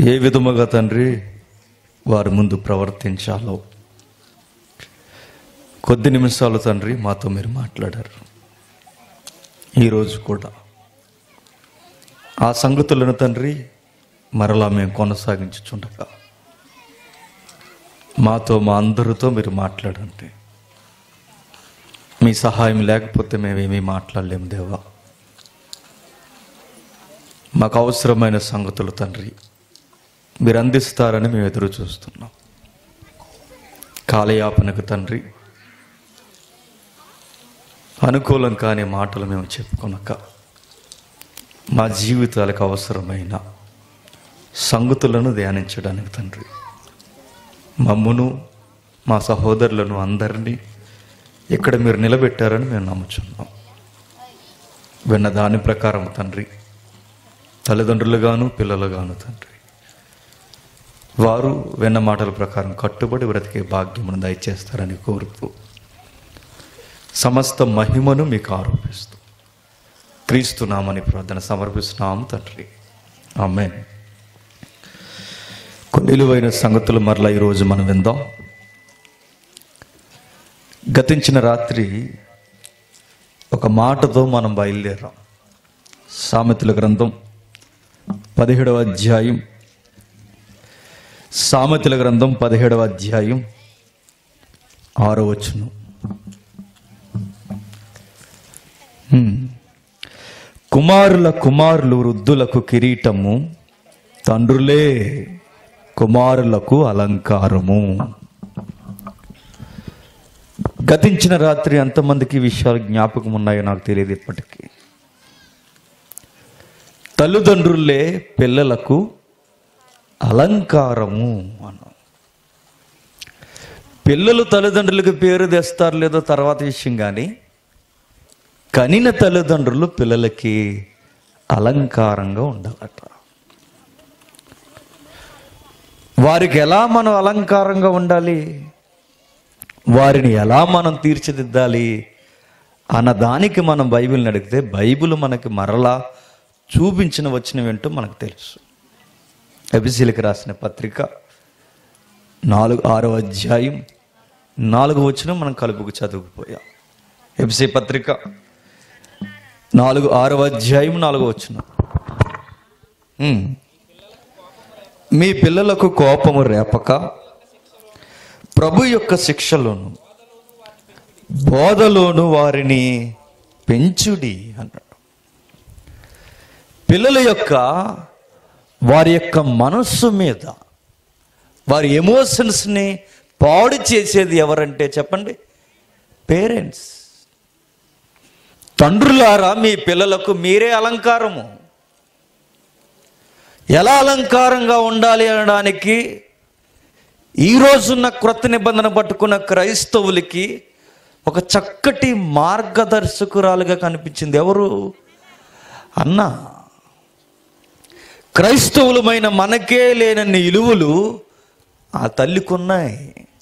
ఏ విధముగా తండ్రి వారి ముందు ప్రవర్తించాలో కొద్ది నిమిషాలు తండ్రి మాతో మీరు మాట్లాడారు ఈరోజు కూడా ఆ సంగతులను తండ్రి మరలా మేము కొనసాగించుచుండగా మాతో మా అందరితో మీరు మాట్లాడండి మీ సహాయం లేకపోతే మేమేమీ మాట్లాడలేము దేవా మాకు అవసరమైన సంగతులు తండ్రి మీరు అందిస్తారని మేము ఎదురు చూస్తున్నాం కాలయాపనకు తండ్రి అనుకూలం కాని మాటలు మేము చెప్పుకొనక మా జీవితాలకు అవసరమైన సంగతులను ధ్యానించడానికి తండ్రి మమ్మును మా సహోదరులను అందరినీ ఇక్కడ మీరు నిలబెట్టారని మేము నమ్ముచున్నాం విన్న దాని ప్రకారం తండ్రి తల్లిదండ్రులుగాను పిల్లలుగాను తండ్రి వారు విన్న మాటల ప్రకారం కట్టుబడి బ్రతికే భాగ్యమును దయచేస్తారని కోరుతూ సమస్త మహిమను మీకు ఆరోపిస్తూ క్రీస్తు నామని ప్రార్థన సమర్పిస్తున్నాం తండ్రి ఆమెన్ కొన్ని విలువైన సంగతులు మరలా ఈరోజు మనం విందాం గతించిన రాత్రి ఒక మాటతో మనం బయలుదేరాం సామెతల గ్రంథం పదిహేడవ అధ్యాయం సామెతల గ్రంథం పదిహేడవ అధ్యాయం ఆరో వచ్చును హ్మ్. కుమారుల కుమారులు వృద్ధులకు కిరీటము తండ్రులే కుమారులకు అలంకారము గతించిన రాత్రి ఎంతమందికి ఈ విషయాలు జ్ఞాపకం ఉన్నాయో నాకు తెలియదు ఇప్పటికీ తల్లిదండ్రులే పిల్లలకు అలంకారము అన్నాం పిల్లలు తల్లిదండ్రులకు పేరు తెస్తారు లేదో తర్వాత విషయం కానీ కనిన తల్లిదండ్రులు పిల్లలకి అలంకారంగా ఉండాలట వారికి ఎలా మనం అలంకారంగా ఉండాలి వారిని ఎలా మనం తీర్చిదిద్దాలి అన్న దానికి మనం బైబిల్ని అడిగితే బైబిల్ మనకి మరలా చూపించిన వచ్చినవేంటో మనకు తెలుసు ఎబిసిలకు రాసిన పత్రిక నాలుగు ఆరో అధ్యాయం నాలుగు వచ్చిన మనం కలుపుకు చదువుకుపోయాం ఎబిసి పత్రిక నాలుగు ఆరో అధ్యాయం నాలుగు వచ్చిన మీ పిల్లలకు కోపము రేపక ప్రభు యొక్క శిక్షలోను బోధలోను వారిని పెంచుడి అన్నాడు పిల్లల యొక్క వారి యొక్క మనస్సు మీద వారి ఎమోషన్స్ని పాడు చేసేది ఎవరంటే చెప్పండి పేరెంట్స్ తండ్రులారా మీ పిల్లలకు మీరే అలంకారము ఎలా అలంకారంగా ఉండాలి అనడానికి ఈ రోజున్న క్రొత్త నిబంధన పట్టుకున్న క్రైస్తవులకి ఒక చక్కటి మార్గదర్శకురాలుగా కనిపించింది ఎవరు అన్న క్రైస్తవులమైన మనకే లేనన్ని ఇలువలు ఆ తల్లికున్నాయి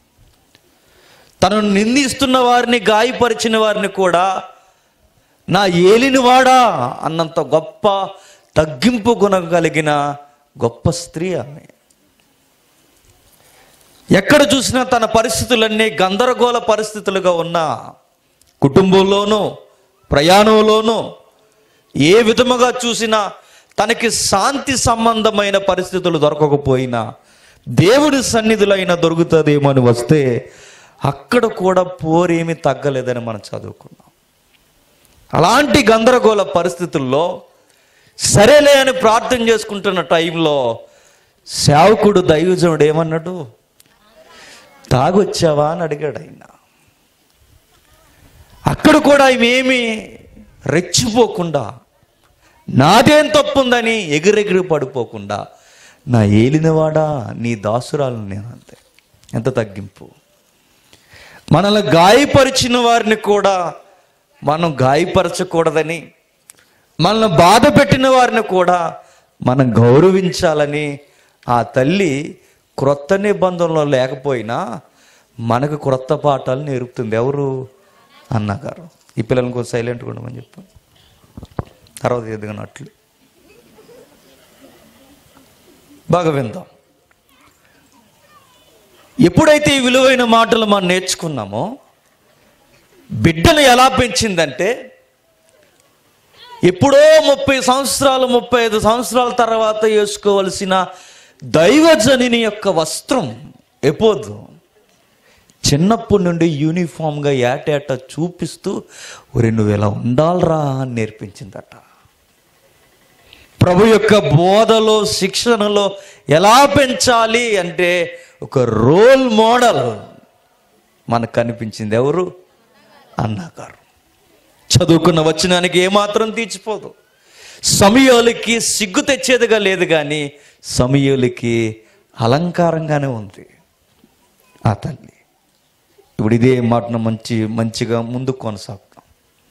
తనను నిందిస్తున్న వారిని గాయపరిచిన వారిని కూడా నా ఏలినవాడా అన్నంత గొప్ప తగ్గింపు గుణం కలిగిన గొప్ప స్త్రీ ఆమె ఎక్కడ చూసినా తన పరిస్థితులన్నీ గందరగోళ పరిస్థితులుగా ఉన్న కుటుంబంలోనూ ప్రయాణంలోనూ ఏ విధముగా చూసినా తనకి శాంతి సంబంధమైన పరిస్థితులు దొరకకపోయినా దేవుడి సన్నిధులైనా దొరుకుతుందేమో అని వస్తే అక్కడ కూడా పోరేమి తగ్గలేదని మనం చదువుకున్నాం అలాంటి గందరగోళ పరిస్థితుల్లో సరేలే అని ప్రార్థన చేసుకుంటున్న టైంలో సేవకుడు దైవజనుడు ఏమన్నాడు తాగొచ్చావా అని అడిగాడు ఆయన అక్కడ కూడా ఏమి రెచ్చిపోకుండా నాదేం తప్పుందని ఎగిరెగిరి పడిపోకుండా నా ఏలినవాడా నీ దాసురాలు నేను అంతే ఎంత తగ్గింపు మనల్ని గాయపరిచిన వారిని కూడా మనం గాయపరచకూడదని మనల్ని బాధ పెట్టిన వారిని కూడా మనం గౌరవించాలని ఆ తల్లి క్రొత్త నిబంధనలో లేకపోయినా మనకు క్రొత్త పాఠాలు నేర్పుతుంది ఎవరు అన్నగారు ఈ పిల్లలను కొంచెం సైలెంట్గా ఉండమని చెప్పు తర్వాత ఎదిగినట్లు బాగా విందాం ఎప్పుడైతే ఈ విలువైన మాటలు మనం నేర్చుకున్నామో బిడ్డను ఎలా పెంచిందంటే ఎప్పుడో ముప్పై సంవత్సరాలు ముప్పై ఐదు సంవత్సరాల తర్వాత వేసుకోవలసిన దైవజనిని యొక్క వస్త్రం ఎపోదు చిన్నప్పటి నుండి యూనిఫామ్గా ఏటేట చూపిస్తూ ఒరే నువ్వు ఎలా ఉండాలరా అని నేర్పించిందట ప్రభు యొక్క బోధలో శిక్షణలో ఎలా పెంచాలి అంటే ఒక రోల్ మోడల్ మనకు కనిపించింది ఎవరు అన్నగారు చదువుకున్న వచనానికి ఏమాత్రం తీర్చిపోదు సమయాలకి సిగ్గు తెచ్చేదిగా లేదు కానీ సమయాలకి అలంకారంగానే ఉంది ఆ తల్లి ఇప్పుడు ఇదే మాటను మంచి మంచిగా ముందుకు కొనసాగుతాం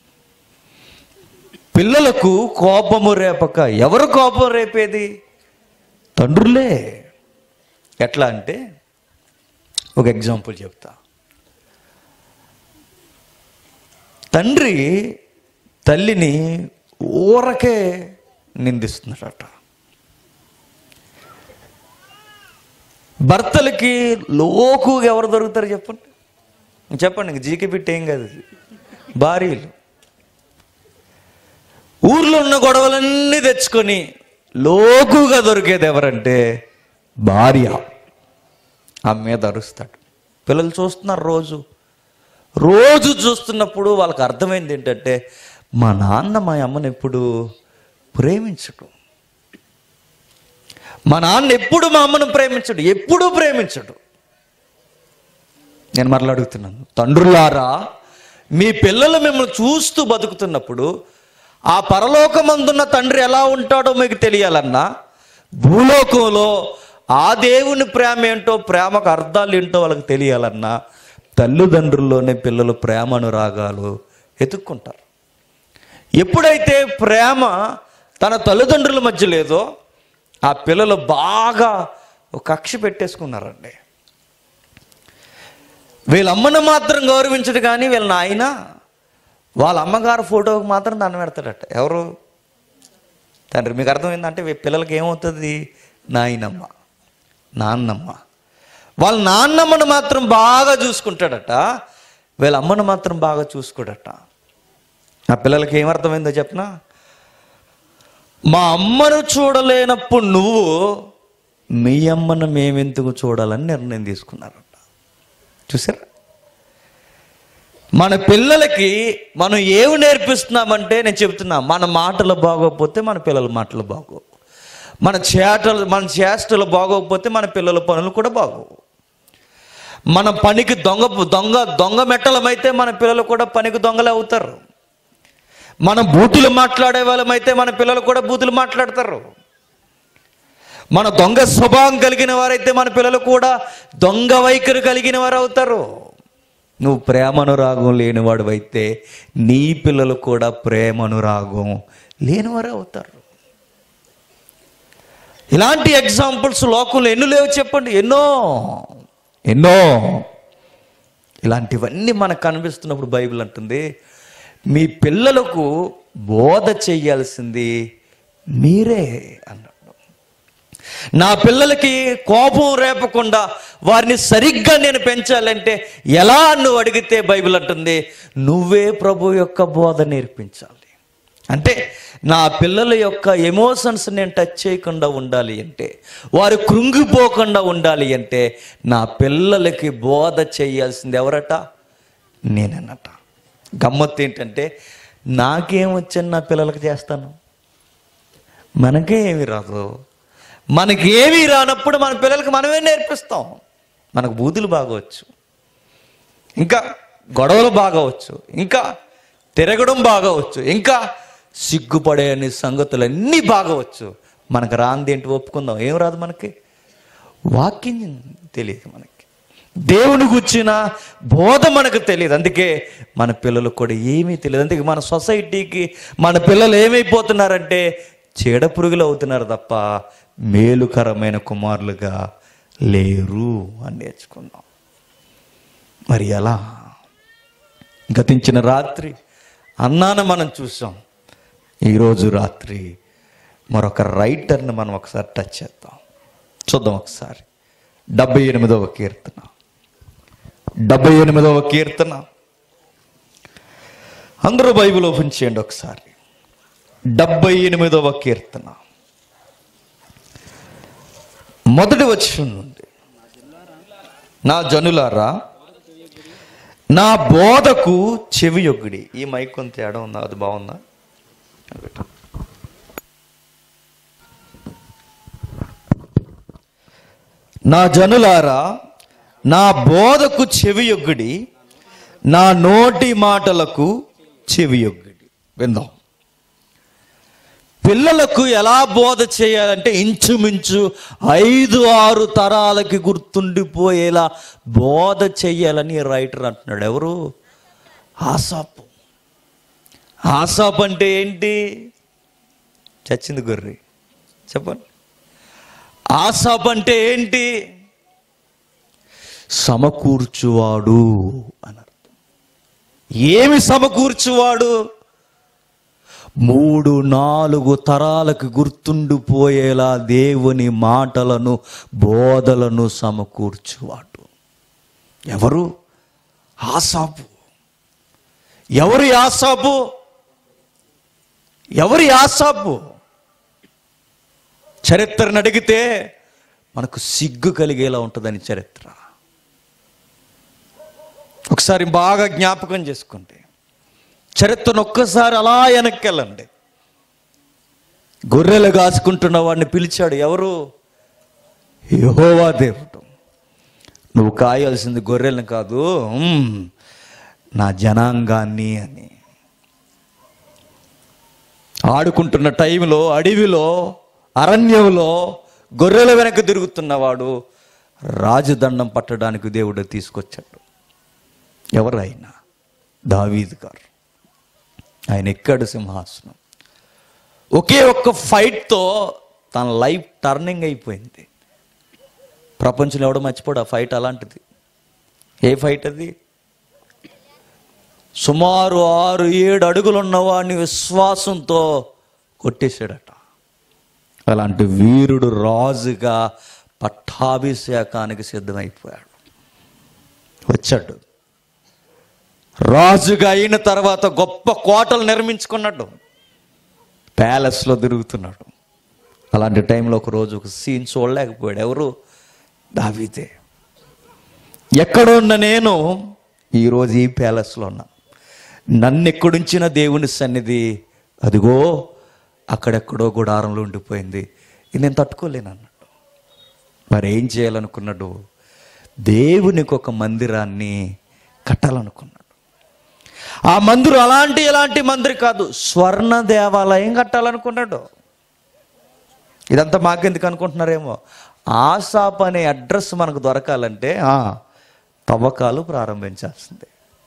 పిల్లలకు కోపము రేపక ఎవరు కోపం రేపేది తండ్రులే ఎట్లా అంటే ఒక ఎగ్జాంపుల్ చెప్తా తండ్రి తల్లిని ఊరకే నిందిస్తున్నాడట భర్తలకి లోకుగా ఎవరు దొరుకుతారు చెప్పండి చెప్పండి ఇంక జీకి బిట్టి ఏం కాదు ఇది. భార్యలు ఊర్లో ఉన్న గొడవలన్నీ తెచ్చుకొని లోకుగా దొరికేది ఎవరంటే భార్య ఆమె మీద అరుస్తాడు పిల్లలు చూస్తున్నారు రోజు రోజు చూస్తున్నప్పుడు వాళ్ళకి అర్థమైంది ఏంటంటే మా నాన్న మా అమ్మని ఎప్పుడు ప్రేమించడు మా నాన్న ఎప్పుడు మా అమ్మను ప్రేమించడు ఎప్పుడూ ప్రేమించడు నేను మరలా అడుగుతున్నాను తండ్రులారా మీ పిల్లలు మిమ్మల్ని చూస్తూ బతుకుతున్నప్పుడు ఆ పరలోకమందున్న తండ్రి ఎలా ఉంటాడో మీకు తెలియాలన్నా భూలోకంలో ఆ దేవుని ప్రేమ ఏంటో ప్రేమకు అర్థాలు ఏంటో వాళ్ళకి తెలియాలన్నా తల్లిదండ్రుల్లోనే పిల్లలు ప్రేమ అనురాగాలు ఎతుక్కుంటారు ఎప్పుడైతే ప్రేమ తన తల్లిదండ్రుల మధ్య లేదో ఆ పిల్లలు బాగా ఒక కక్ష పెట్టేసుకున్నారండి వీళ్ళ అమ్మను మాత్రం గౌరవించడు కానీ వీళ్ళ నాయన వాళ్ళ అమ్మగారు ఫోటోకి మాత్రం దండం పెడతాడట ఎవరు తండ్రి మీకు అర్థమైందంటే వీ- పిల్లలకి ఏమవుతుంది నాయనమ్మ నాన్నమ్మ వాళ్ళ నాన్నమ్మను మాత్రం బాగా చూసుకుంటాడట వీళ్ళ అమ్మను మాత్రం బాగా చూసుకోడట ఆ పిల్లలకి ఏమర్థమైందో చెప్పనా మా అమ్మను చూడలేనప్పుడు నువ్వు మీ అమ్మను మేమెందుకు చూడాలని నిర్ణయం తీసుకున్నారట చూసారా మన పిల్లలకి మనం ఏమి నేర్పిస్తున్నామంటే నేను చెప్తున్నా మన మాటలు బాగోకపోతే మన పిల్లల మాటలు బాగోవు మన చేటలు మన చేష్టలు బాగోకపోతే మన పిల్లల పనులు కూడా బాగోవు మన పనికి దొంగ దొంగ దొంగ మెట్టలమైతే మన పిల్లలు కూడా పనికి దొంగలే అవుతారు మనం బూతులు మాట్లాడే వాళ్ళమైతే మన పిల్లలు కూడా బూతులు మాట్లాడతారు మన దొంగ స్వభావం కలిగిన వారైతే మన పిల్లలు కూడా దొంగ వైఖరి కలిగిన వారు అవుతారు నువ్వు ప్రేమనురాగం లేనివాడు నీ పిల్లలు కూడా ప్రేమనురాగం లేనివారే అవుతారు ఇలాంటి ఎగ్జాంపుల్స్ లోకంలో ఎన్నో లేవు చెప్పండి ఎన్నో ఎన్నో ఇలాంటివన్నీ మనకు కనిపిస్తున్నప్పుడు బైబిల్ అంటుంది మీ పిల్లలకు బోధ చేయాల్సింది మీరే అన్నాడు నా పిల్లలకి కోపం రేపకుండా వారిని సరిగ్గా నేను పెంచాలంటే ఎలా నువ్వు అడిగితే బైబిల్ అంటుంది నువ్వే ప్రభు యొక్క బోధ నేర్పించాలి అంటే నా పిల్లల యొక్క ఎమోషన్స్ నేను టచ్ చేయకుండా ఉండాలి అంటే వారు కృంగిపోకుండా ఉండాలి అంటే నా పిల్లలకి బోధ చేయాల్సింది ఎవరట నేనన్నట గమ్మత్తు ఏంటంటే నాకేం వచ్చని నా పిల్లలకి చేస్తాను మనకే ఏమి రాదు మనకి ఏమీ రానప్పుడు మన పిల్లలకి మనమే నేర్పిస్తాం మనకు బూతులు బాగవచ్చు ఇంకా గొడవలు బాగవచ్చు ఇంకా తిరగడం బాగవచ్చు ఇంకా సిగ్గుపడే అనే సంగతులన్నీ బాగవచ్చు మనకు రాంది ఏంటి ఒప్పుకుందాం ఏం రాదు మనకి వాక్యం తెలియదు మనకి దేవుని గుచ్చిన బోధ మనకు తెలియదు అందుకే మన పిల్లలకు కూడా ఏమీ తెలియదు అందుకే మన సొసైటీకి మన పిల్లలు ఏమైపోతున్నారంటే చీడ పురుగులు అవుతున్నారు తప్ప మేలుకరమైన కుమారులుగా లేరు అని నేర్చుకుందాం మరి ఎలా గతించిన రాత్రి అన్నాను మనం చూసాం ఈరోజు రాత్రి మరొక రైటర్ని మనం ఒకసారి టచ్ చేద్దాం చూద్దాం ఒకసారి డెబ్బై ఎనిమిదవ కీర్తన డెబ్బై ఎనిమిదవ కీర్తన అందరూ బైబిల్ ఓపెన్ చేయండి ఒకసారి డెబ్బై ఎనిమిదవ కీర్తన మొదటి వచ్చిన నుండి నా జనులారా నా బోధకు చెవి యొగ్గుడి ఈ మైక్ కొంత తేడా ఉందా అది బాగుందా నా జనులారా నా బోధకు చెవియొగ్గుడి నా నోటి మాటలకు చెవియొగ్గుడి విందాం పిల్లలకు ఎలా బోధ చేయాలంటే ఇంచుమించు ఐదు ఆరు తరాలకి గుర్తుండిపోయేలా బోధ చెయ్యాలని రైటర్ అంటున్నాడు ఎవరు ఆసాపు ఆసాప్ అంటే ఏంటి చచ్చింది గొర్రె చెప్పండి ఆసాప్ అంటే ఏంటి సమకూర్చువాడు అని అర్థం ఏమి సమకూర్చువాడు మూడు నాలుగు తరాలకు గుర్తుండిపోయేలా దేవుని మాటలను బోధలను సమకూర్చువాడు ఎవరు ఆసాపు ఎవరి ఆసాపు ఎవరి ఆసాపు చరిత్రను అడిగితే మనకు సిగ్గు కలిగేలా ఉంటుందని చరిత్ర ఒకసారి బాగా జ్ఞాపకం చేసుకుంటే చరిత్రను ఒక్కసారి అలా వెనక్కి వెళ్ళండి గొర్రెలు కాసుకుంటున్న వాడిని పిలిచాడు ఎవరు యెహోవా దేవుడు నువ్వు కాయాల్సింది గొర్రెలను కాదు ఉమ్, నా జనాంగాన్ని అని ఆడుకుంటున్న టైంలో అడవిలో అరణ్యంలో గొర్రెల వెనక తిరుగుతున్నవాడు రాజదండం పట్టడానికి దేవుడు తీసుకొచ్చాడు ఎవరైనా దావీద్ గారు ఆయన ఎక్కాడు సింహాసనం ఒకే ఒక్క ఫైట్తో తన లైఫ్ టర్నింగ్ అయిపోయింది ప్రపంచంలో ఎవడో మర్చిపోడు ఆ ఫైట్ అలాంటిది ఏ ఫైట్ అది సుమారు ఆరు ఏడు అడుగులు ఉన్నవాడిని విశ్వాసంతో కొట్టేశాడట అలాంటి వీరుడు రాజుగా పట్టాభిషేకానికి సిద్ధమైపోయాడు వచ్చాడు రాజుగా అయిన తర్వాత గొప్ప కోటలు నిర్మించుకున్నాడు ప్యాలెస్లో తిరుగుతున్నాడు అలాంటి టైంలో ఒక రోజు ఒక సీన్ చూడలేకపోయాడు ఎవరు దావీదే ఎక్కడున్న ఉన్న నేను ఈరోజు ఈ ప్యాలెస్లో ఉన్నా నన్ను ఎక్కడుంచిన దేవుని సన్నిధి అదిగో అక్కడెక్కడో గుడారంలో ఉండిపోయింది ఇది నేను తట్టుకోలేను అన్నాడు మరి ఏం చేయాలనుకున్నాడు దేవునికి ఒక మందిరాన్ని కట్టాలనుకున్నాడు ఆ మందిరం అలాంటి ఎలాంటి మందిరం కాదు స్వర్ణ దేవాలయం కట్టాలనుకున్నాడు ఇదంతా మాకెందుకు అనుకుంటున్నారేమో ఆసాప్ అనే అడ్రస్ మనకు దొరకాలంటే ఆ, తవ్వకాలు ప్రారంభించాల్సిందే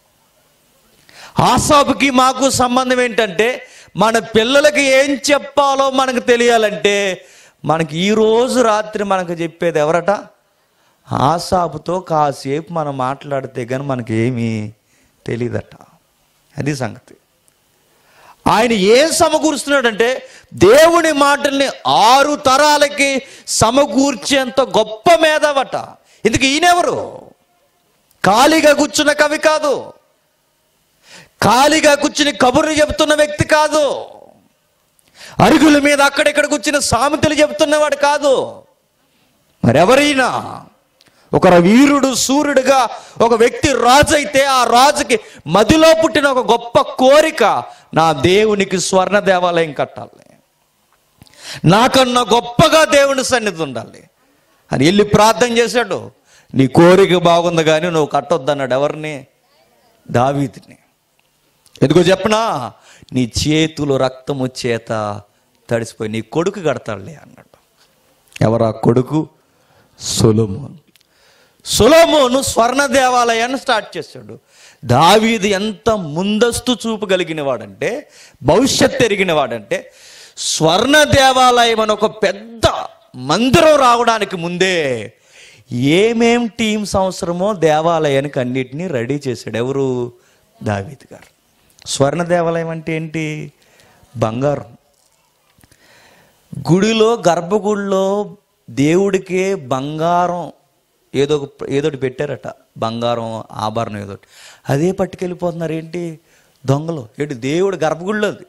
ఆసాపుకి మాకు సంబంధం ఏంటంటే మన పిల్లలకి ఏం చెప్పాలో మనకు తెలియాలంటే మనకి ఈ రోజు రాత్రి మనకు చెప్పేది ఎవరట ఆసాపుతో కాసేపు మనం మాట్లాడితే కానీ మనకి ఏమీ తెలియదట అది సంగతి ఆయన ఏం సమకూరుస్తున్నాడంటే దేవుని మాటల్ని ఆరు తరాలకి సమకూర్చేంత గొప్ప మేధావట ఇందుకు ఈయనెవరు ఖాళీగా కూర్చున్న కవి కాదు ఖాళీగా కూర్చుని కబుర్లు చెబుతున్న వ్యక్తి కాదు అరుగుల మీద అక్కడిక్కడ కూర్చుని సామెతలు చెబుతున్నవాడు కాదు మరెవరైనా ఒక వీరుడు సూర్యుడుగా ఒక వ్యక్తి రాజు అయితే ఆ రాజుకి మదిలో పుట్టిన ఒక గొప్ప కోరిక నా దేవునికి స్వర్ణ దేవాలయం కట్టాలి నాకన్నా గొప్పగా దేవుని సన్నిధి ఉండాలి అని వెళ్ళి ప్రార్థన చేశాడు నీ కోరిక బాగుంది కానీ నువ్వు కట్టొద్దన్నాడు ఎవరిని దావీదిని ఎందుకో చెప్పనా నీ చేతులు రక్తము చేత తడిసిపోయి నీ కొడుకు కడతాడులే అన్నాడు ఎవరా కొడుకు సొలొమోన్ సొలొమోను స్వర్ణ దేవాలయాన్ని స్టార్ట్ చేశాడు దావీదు ఎంత ముందస్తు చూపు కలిగిన వాడంటే భవిష్యత్ ఎరిగిన వాడంటే స్వర్ణ దేవాలయం అని ఒక పెద్ద మందిరం రావడానికి ముందే ఏమేం టీమ్స్ అవసరమో దేవాలయానికి అన్నిటినీ రెడీ చేశాడు ఎవరు దావీద్ గారు స్వర్ణ దేవాలయం అంటే ఏంటి బంగారం గుడిలో గర్భగుడిలో దేవుడికే బంగారం ఏదో ఒక ఏదోటి పెట్టారట బంగారం ఆభరణం ఏదోటి అదే పట్టుకెళ్ళిపోతున్నారు ఏంటి దొంగలు ఏంటి దేవుడు గర్భగుడిలో అది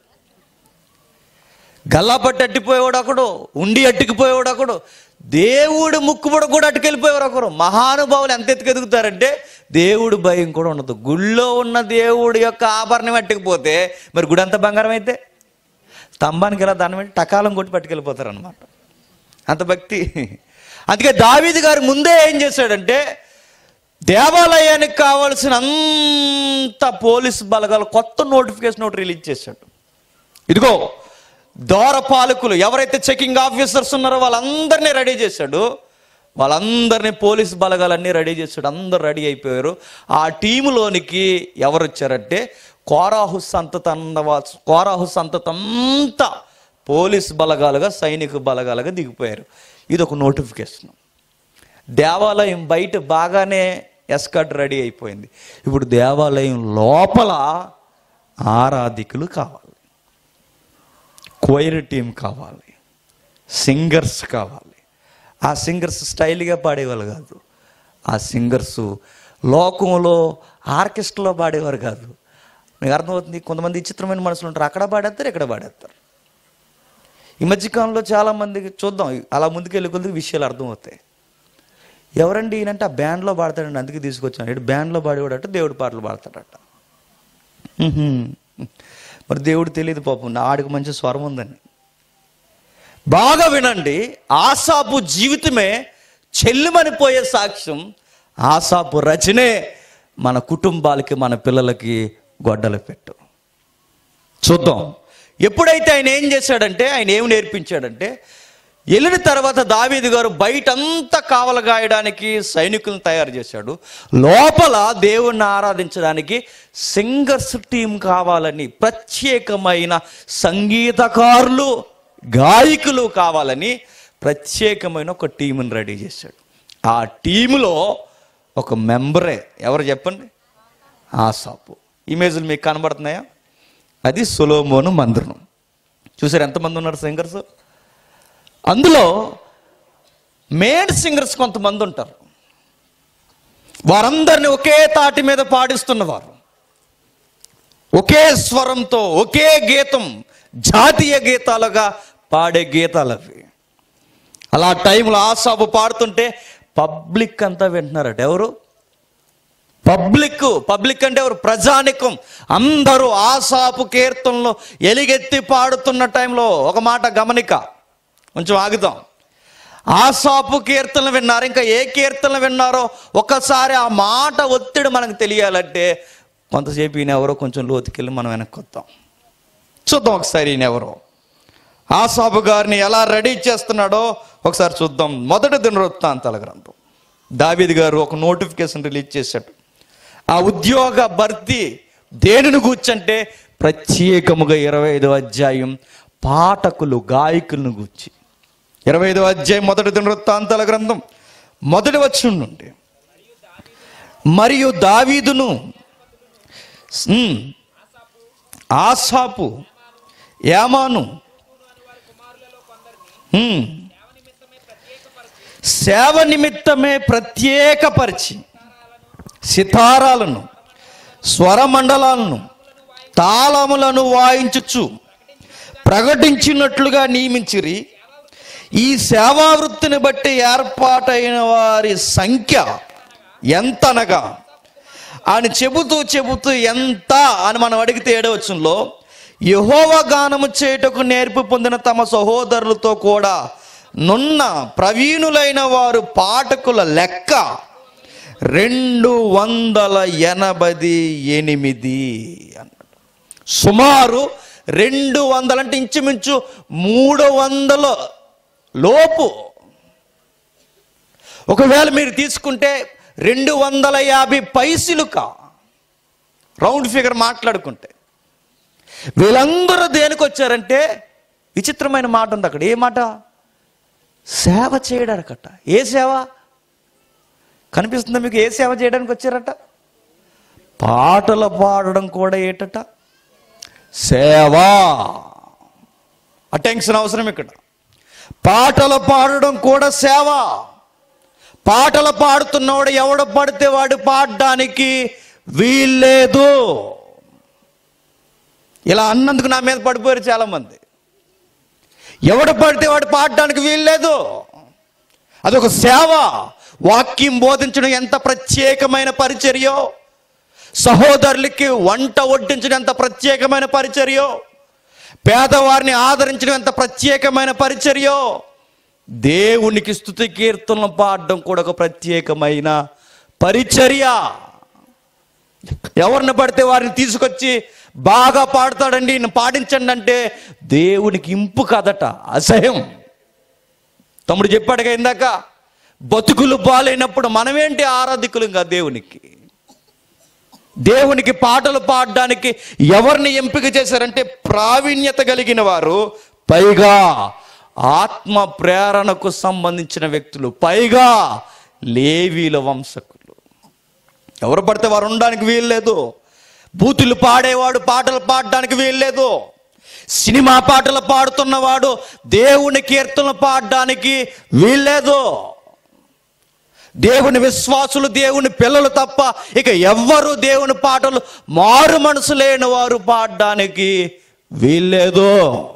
గల్లా పట్టి అట్టిపోయేవాడు ఒకడు ఉండి అట్టుకుపోయేవాడు ఒకడు దేవుడు ముక్కుబుడ కూడా అట్టుకెళ్ళిపోయేవారు ఒకరు మహానుభావులు ఎంత ఎత్తుకు ఎదుగుతారంటే దేవుడు భయం కూడా ఉండదు గుళ్ళో ఉన్న దేవుడి యొక్క ఆభరణం అట్టుకుపోతే మరి గుడి అంత బంగారం అయితే స్తంభానికి ఇలా దాని మీద టకాలం కొట్టి పట్టుకెళ్ళిపోతారు అనమాట అంత భక్తి అందుకే దావీదు గారు ముందే ఏం చేశాడంటే దేవాలయానికి కావాల్సిన అంత పోలీస్ బలగాలు కొత్త నోటిఫికేషన్ ఒకటి రిలీజ్ చేశాడు ఇదిగో దోర పాలకులు ఎవరైతే చెకింగ్ ఆఫీసర్స్ ఉన్నారో వాళ్ళందరినీ రెడీ చేశాడు వాళ్ళందరినీ పోలీస్ బలగాలన్నీ రెడీ చేశాడు అందరు రెడీ అయిపోయారు ఆ టీములోనికి ఎవరు వచ్చారంటే కోరాహు సంతత కోరాహు సంతతంతా పోలీస్ బలగాలుగా సైనిక బలగాలుగా దిగిపోయారు ఇది ఒక నోటిఫికేషన్ దేవాలయం బయట బాగానే ఎస్కట్ రెడీ అయిపోయింది ఇప్పుడు దేవాలయం లోపల ఆరాధికులు కావాలి క్వైర్ టీం కావాలి సింగర్స్ కావాలి ఆ సింగర్స్ స్టైల్గా పాడేవాళ్ళు కాదు ఆ సింగర్స్ లోకంలో ఆర్కెస్ట్రాలో పాడేవారు కాదు మీకు అర్థమవుతుంది కొంతమంది విచిత్రమైన మనుషులు ఉంటారు అక్కడ పాడేస్తారు ఇక్కడ పాడేస్తారు ఈ మధ్యకాలంలో చాలామందికి చూద్దాం అలా ముందుకెళ్ళి కొద్ది విషయాలు అర్థమవుతాయి ఎవరండి ఈయనంటే ఆ బ్యాండ్లో పాడతాడండి అందుకే తీసుకొచ్చాను ఇటు బ్యాండ్లో పాడేవాడట దేవుడి పాటలు పాడతాడట ఉహుం. మరి దేవుడు తెలియదు పాపం నా ఆడికి మంచి స్వరం ఉందని బాగా వినండి ఆసాపు జీవితమే చెల్లుమనిపోయే సాక్ష్యం ఆసాపు రచనే మన కుటుంబాలకి మన పిల్లలకి గొడ్డలు పెట్టు చూద్దాం ఎప్పుడైతే ఆయన ఏం చేశాడంటే ఆయన ఏం నేర్పించాడంటే వెళ్ళిన తర్వాత దావీదు గారు బయటంతా కావలగాయడానికి సైనికులను తయారు చేశాడు లోపల దేవుణ్ణి ఆరాధించడానికి సింగర్స్ టీం కావాలని ప్రత్యేకమైన సంగీతకారులు గాయకులు కావాలని ప్రత్యేకమైన ఒక టీంని రెడీ చేశాడు ఆ టీములో ఒక మెంబరే ఎవరు చెప్పండి ఆసాపు ఇమేజ్లు మీకు కనబడుతున్నాయా అది సొలోమోను మందిరం చూసారు ఎంతమంది ఉన్నారు సింగర్స్ అందులో మేడ్ సింగర్స్ కొంతమంది ఉంటారు వారందరిని ఒకే తాటి మీద పాడిస్తున్నవారు ఒకే స్వరంతో ఒకే గీతం జాతీయ గీతాలుగా పాడే గీతాలు అవి అలా టైంలో ఆసాబు పాడుతుంటే పబ్లిక్ అంతా వింటున్నారట ఎవరు పబ్లిక్ పబ్లిక్ అంటే ఎవరు ప్రజానికం అందరూ ఆసాపు కీర్తనలో ఎలిగెత్తి పాడుతున్న టైంలో ఒక మాట గమనిక కొంచెం ఆగుదాం ఆసాపు కీర్తనలు విన్నారు ఇంకా ఏ కీర్తనలు విన్నారో ఒక్కసారి ఆ మాట ఒత్తిడి మనకు తెలియాలంటే కొంతసేపు ఈయన ఎవరో కొంచెం లోతుకెళ్ళి మనం వెనక్కి వద్దాం చూద్దాం ఒకసారి ఈయన ఎవరో ఆసాబు గారిని ఎలా రెడీ చేస్తున్నాడో ఒకసారి చూద్దాం మొదటి దినవృత్తాంతాల గ్రంథం దావీద్ గారు ఒక నోటిఫికేషన్ రిలీజ్ చేశాడు ఆ ఉద్యోగ భర్తీ దేనిని గూర్చంటే ప్రత్యేకముగా ఇరవై ఐదో అధ్యాయం పాఠకులు గాయకులను గూర్చి ఇరవై ఐదో అధ్యాయం మొదటి దినవృత్తాంతాల గ్రంథం మొదటి వచ్చిన నుండి మరియు దావీదును ఉమ్, ఆసాపు యామాను ఉమ్, సేవ నిమిత్తమే ప్రత్యేకపరిచి సితారాలను స్వరమండలాలను తాళములను వాయించుచు ప్రకటించినట్లుగా నియమించిరి ఈ సేవా వృత్తిని బట్టి ఏర్పాటైన వారి సంఖ్య ఎంతనగా అని చెబుతూ చెబుతూ ఎంత అని మనం అడిగితే ఏడవచ్చులో యహోవ గానము చేయుటకు నేర్పు పొందిన తమ సహోదరులతో కూడా నున్న ప్రవీణులైన వారు పాఠకుల లెక్క రెండు వందల ఎనభై ఎనిమిది అన్నాడు సుమారు రెండు వందలు అంటే ఇంచుమించు మూడు వందల లోపు ఒకవేళ మీరు తీసుకుంటే రెండు వందల యాభై పైసలుకా రౌండ్ ఫిగర్ మాట్లాడుకుంటే వీళ్ళందరూ దేనికి వచ్చారంటే విచిత్రమైన మాట ఉంది అక్కడ ఏ మాట సేవ చేయడానికట ఏ సేవ కనిపిస్తుందా మీకు ఏ సేవ చేయడానికి వచ్చారట పాటలు పాడడం కూడా ఏటట సేవ అటెన్షన్ అవసరం ఇక్కడ పాటలు పాడడం కూడా సేవ పాటలు పాడుతున్నవాడు ఎవడు పడితే వాడు పాడడానికి వీల్లేదు ఇలా అన్నందుకు నా మీద పడిపోయారు చాలామంది ఎవడు పడితే వాడు పాడడానికి వీల్లేదు అదొక సేవ వాక్యం బోధించడం ఎంత ప్రత్యేకమైన పరిచర్యో సహోదరులకి వంట వడ్డించడం ఎంత ప్రత్యేకమైన పరిచర్యో పేదవారిని ఆదరించడం ఎంత ప్రత్యేకమైన పరిచర్యో దేవునికి స్థుతి కీర్తనలు పాడడం కూడా ఒక ప్రత్యేకమైన పరిచర్య ఎవరిని పడితే వారిని తీసుకొచ్చి బాగా పాడతాడండి ఈయన పాడించండి అంటే దేవునికి ఇంపు కదట అసహ్యం తమ్ముడు చెప్పాడుగా ఇందాక బతుకులు బాలైనప్పుడు మనమేంటి ఆరాధికులుగా దేవునికి దేవునికి పాటలు పాడడానికి ఎవరిని ఎంపిక చేశారంటే ప్రావీణ్యత కలిగిన వారు పైగా ఆత్మ ప్రేరణకు సంబంధించిన వ్యక్తులు పైగా లేవీల వంశకులు ఎవరు పడితే వారు ఉండడానికి వీల్లేదు బూతులు పాడేవాడు పాటలు పాడడానికి వీల్లేదు సినిమా పాటలు పాడుతున్నవాడు దేవుని కీర్తనలు పాడడానికి వీల్లేదు దేవుని విశ్వాసులు దేవుని పిల్లలు తప్ప ఇక ఎవ్వరు దేవుని పాటలు మారు మనసు లేని వారు పాడడానికి వీల్లేదు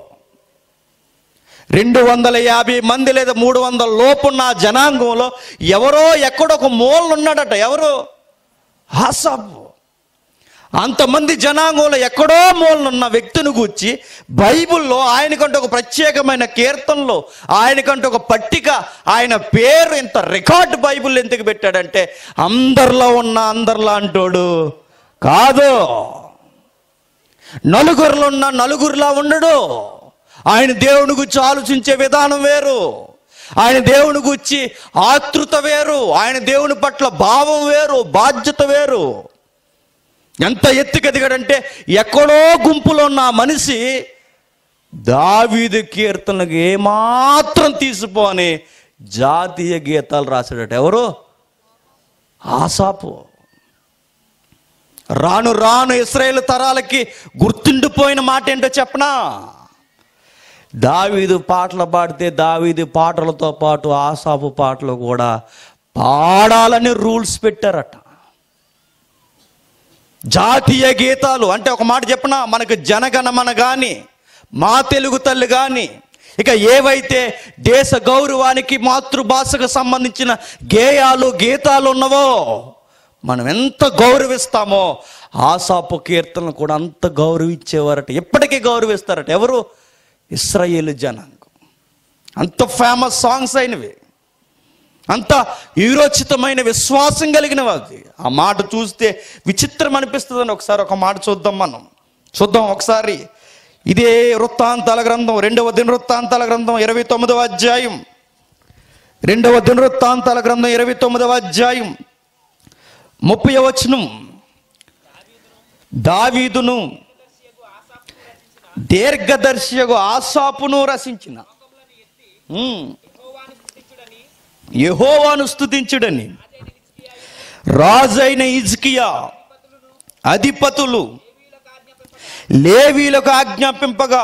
రెండు వందల యాభై మంది లేదా మూడు వందల లోపున్న ఆ జనాంగంలో ఎవరో ఎక్కడొక మూలన ఉన్నాడట ఎవరు హాసాబు అంతమంది జనాంగంలో ఎక్కడో మూలనున్న వ్యక్తిని గూర్చి బైబిల్లో ఆయనకంటే ఒక ప్రత్యేకమైన కీర్తనలో ఆయనకంటే ఒక పట్టిక ఆయన పేరు ఇంత రికార్డ్ బైబిల్ ఎందుకు పెట్టాడంటే అందరిలో ఉన్న అందరిలో అంటోడు కాదు నలుగురిలో ఉన్న నలుగురిలా ఉండడు ఆయన దేవుని గురించి ఆలోచించే విధానం వేరు ఆయన దేవుని గురించి ఆతృత వేరు ఆయన దేవుని పట్ల భావం వేరు బాధ్యత వేరు ఎంత ఎత్తుకెదిగాడంటే ఎక్కడో గుంపులో ఉన్న ఆ మనిషి దావీదు కీర్తనలకు ఏమాత్రం తీసిపోని జాతీయ గీతాలు రాశాడట ఎవరు ఆసాపు రాను రాను ఇస్రాయేల్ తరాలకి గుర్తుండిపోయిన మాట ఏంటో చెప్పనా దావీదు పాటలు పాడితే దావీదు పాటలతో పాటు ఆసాపు పాటలు కూడా పాడాలని రూల్స్ పెట్టారట జాతీయ గీతాలు అంటే ఒక మాట చెప్పిన మనకు జనగణమన కానీ మా తెలుగు తల్లి కానీ ఇక ఏవైతే దేశ గౌరవానికి మాతృభాషకు సంబంధించిన గేయాలు గీతాలు ఉన్నవో మనం ఎంత గౌరవిస్తామో ఆసాపు కీర్తనలు కూడా అంత గౌరవించేవారట ఎప్పటికీ గౌరవిస్తారట ఎవరు ఇస్రాయేల్ జనాంగం అంత ఫేమస్ సాంగ్స్ అయినవి అంత ఈరోచితమైన విశ్వాసం కలిగిన అది ఆ మాట చూస్తే విచిత్రం అనిపిస్తుందని ఒకసారి ఒక మాట చూద్దాం మనం చూద్దాం ఒకసారి ఇదే వృత్తాంతాల గ్రంథం రెండవ దినవృత్తాంతాల గ్రంథం ఇరవై తొమ్మిదవ అధ్యాయం రెండవ దినవృత్తాంతాల గ్రంథం ఇరవై తొమ్మిదవ అధ్యాయం ముప్పై వచనం దావీదును దీర్ఘదర్శియగు ఆసాపును రసించిన ఉమ్. యెహోవాను స్తుతించుడని రాజైన ఇజ్కియా అధిపతులు లేవీలకు ఆజ్ఞాపింపగా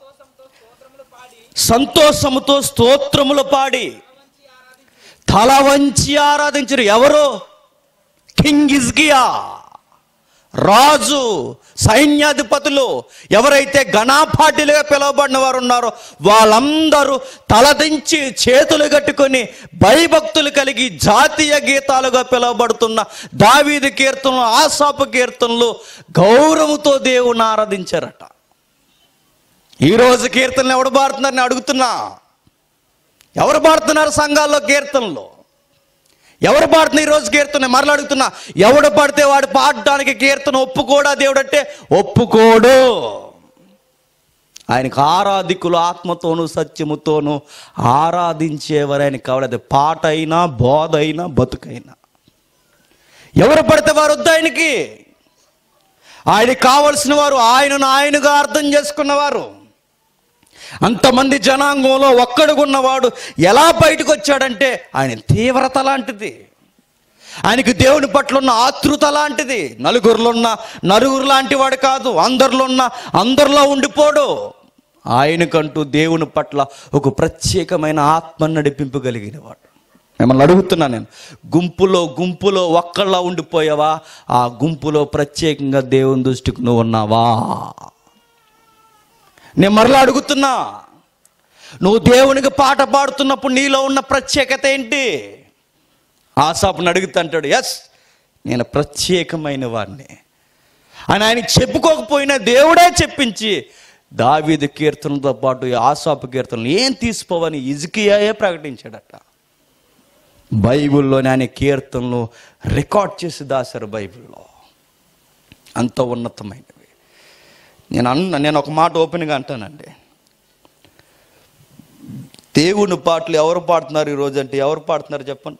సంతోషముతో స్తోత్రములు పాడి తల వంచి ఆరాధించరు ఎవరు కింగ్ ఇజ్కియా రాజు సైన్యాధిపతులు ఎవరైతే గణాపాటిలుగా పిలువబడిన వారు ఉన్నారో వాళ్ళందరూ తలదించి చేతులు కట్టుకొని భయభక్తులు కలిగి జాతీయ గీతాలుగా పిలువబడుతున్న దావీదు కీర్తనలు ఆసాపు కీర్తనలు గౌరవంతో దేవుని ఆరాధించారట ఈరోజు కీర్తనలు ఎవడు పాడుతున్నారని అడుగుతున్నా ఎవరు పాడుతున్నారు సంఘాల్లో కీర్తనలు ఎవరు పాడుతున్న ఈ రోజు కీర్తన మరలా అడుగుతున్నా ఎవడు పాడితే వాడు పాడడానికి కీర్తన ఒప్పుకోడా దేవుడు అంటే ఒప్పుకోడు ఆయనకు ఆరాధికులు ఆత్మతోనూ సత్యముతోనూ ఆరాధించేవారు కావాలి అది పాట అయినా బోధ అయినా బతుకైనా ఎవరు పడితే వారు వద్దు ఆయనకి ఆయనకి కావలసిన వారు ఆయనను ఆయనగా అర్థం చేసుకున్నవారు అంతమంది జనాంగంలో ఒక్కడుగున్నవాడు ఎలా బయటకు వచ్చాడంటే ఆయన తీవ్రత లాంటిది ఆయనకి దేవుని పట్ల ఉన్న ఆతృత లాంటిది నలుగురిలో ఉన్న నలుగురు లాంటి వాడు కాదు అందరిలో ఉన్న అందరిలో ఉండిపోడు ఆయనకంటూ దేవుని పట్ల ఒక ప్రత్యేకమైన ఆత్మ నడిపింపు కలిగిన వాడు మిమ్మల్ని అడుగుతున్నా నేను గుంపులో గుంపులో ఒక్కళ్ళ ఉండిపోయావా ఆ గుంపులో ప్రత్యేకంగా దేవుని దృష్టికి నువ్వు ఉన్నావా నేను మరలా అడుగుతున్నా నువ్వు దేవునికి పాట పాడుతున్నప్పుడు నీలో ఉన్న ప్రత్యేకత ఏంటి ఆసాపుని అడుగుతుంటాడు ఎస్ నేను ప్రత్యేకమైన వాడిని అని ఆయన చెప్పుకోకపోయినా దేవుడే చెప్పించి దావీదు కీర్తనతో పాటు ఈ ఆసాపు కీర్తనలు ఏం తీసుకోవని ఇజికియాయే ప్రకటించాడట బైబిల్లోనే ఆయన కీర్తనలు రికార్డ్ చేసి దాశారు బైబిల్లో అంత ఉన్నతమైనవి నేను అన్న నేను ఒక మాట ఓపెన్గా అంటానండి దేవుని పాటలు ఎవరు పాడుతున్నారు ఈరోజు అంటే ఎవరు పాడుతున్నారు చెప్పండి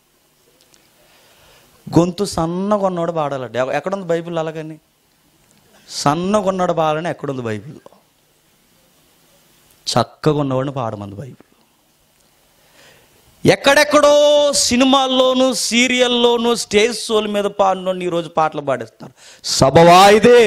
గొంతు సన్నగా ఉన్నవాడు పాడాలంట ఎవ- ఎక్కడుంది బైబిల్ అలాగని సన్నగా ఉన్నవాడు పాడాలని ఎక్కడుంది బైబిల్లో చక్కగా ఉన్నవాడిని పాడమంది బైబిల్ ఎక్కడెక్కడో సినిమాల్లోనూ సీరియల్లోనూ స్టేజ్ షోల మీద పాడినోడిని ఈరోజు పాటలు పాడిస్తారు సభవా ఇదే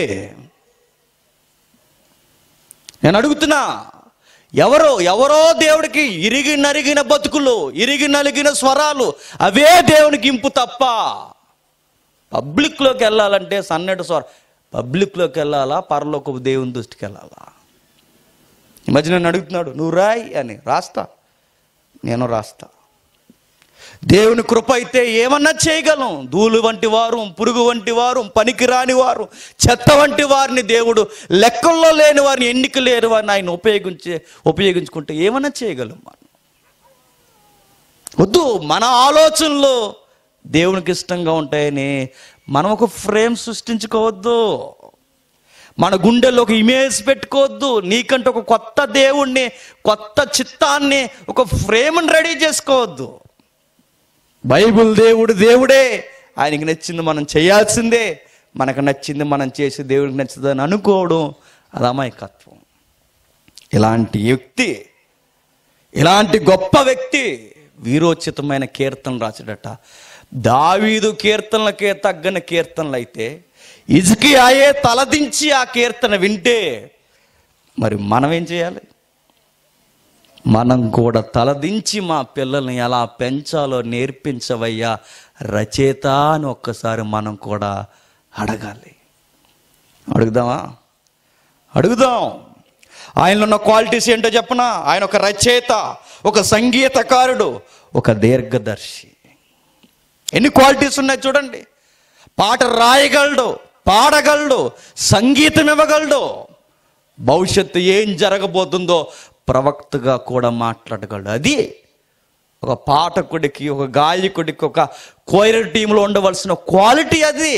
నేను అడుగుతున్నా ఎవరో ఎవరో దేవుడికి ఇరిగి నరిగిన బతుకులు ఇరిగి నలిగిన స్వరాలు అవే దేవునికి ఇంపు తప్ప పబ్లిక్లోకి వెళ్ళాలంటే సన్నటి స్వర పబ్లిక్లోకి వెళ్ళాలా పరలోకపు దేవుని దృష్టికి వెళ్ళాలా ఈ మధ్య నన్ను అడుగుతున్నాడు నువ్వు రాయి అని రాస్తా నేను రాస్తా దేవుని కృప అయితే ఏమన్నా చేయగలం ధూళి వంటి వారు పురుగు వంటి వారు పనికిరాని వారు చెత్త వంటి వారిని దేవుడు లెక్కల్లో లేని వారిని ఎన్నిక లేని వారిని ఆయన ఉపయోగించే ఉపయోగించుకుంటే ఏమన్నా చేయగలం మనం వద్దు మన ఆలోచనలు దేవునికి ఇష్టంగా ఉంటాయని మనం ఒక ఫ్రేమ్ సృష్టించుకోవద్దు మన గుండెల్లో ఒక ఇమేజ్ పెట్టుకోవద్దు నీకంటే ఒక కొత్త దేవుణ్ణి కొత్త చిత్తాన్ని ఒక ఫ్రేమ్ని రెడీ చేసుకోవద్దు బైబిల్ దేవుడు దేవుడే ఆయనకి నచ్చింది మనం చేయాల్సిందే మనకు నచ్చింది మనం చేసి దేవుడికి నచ్చిందని అనుకోవడం అది అమాయకత్వం ఇలాంటి వ్యక్తి ఇలాంటి గొప్ప వ్యక్తి వీరోచితమైన కీర్తనలు రాశాడట దావీదు కీర్తనలకే తగ్గన కీర్తనలు అయితే ఇజకి ఆయే తలదించి ఆ కీర్తన వింటే మరి మనం ఏం చేయాలి మనం కూడా తలదించి మా పిల్లల్ని ఎలా పెంచాలో నేర్పించవయ్యా రచేత అని ఒక్కసారి మనం కూడా అడగాలి అడుగుదామా అడుగుదాం ఆయనలో ఉన్న క్వాలిటీస్ ఏంటో చెప్పనా ఆయన ఒక రచయిత ఒక సంగీతకారుడు ఒక దీర్ఘదర్శి ఎన్ని క్వాలిటీస్ ఉన్నాయి చూడండి పాట రాయగలడు పాడగలడు సంగీతం ఇవ్వగలడు భవిష్యత్తు ఏం జరగబోతుందో ప్రవక్తగా కూడా మాట్లాడగలడు అది ఒక పాఠకుడికి ఒక గాయకుడికి ఒక కోయర్ టీంలో ఉండవలసిన క్వాలిటీ అది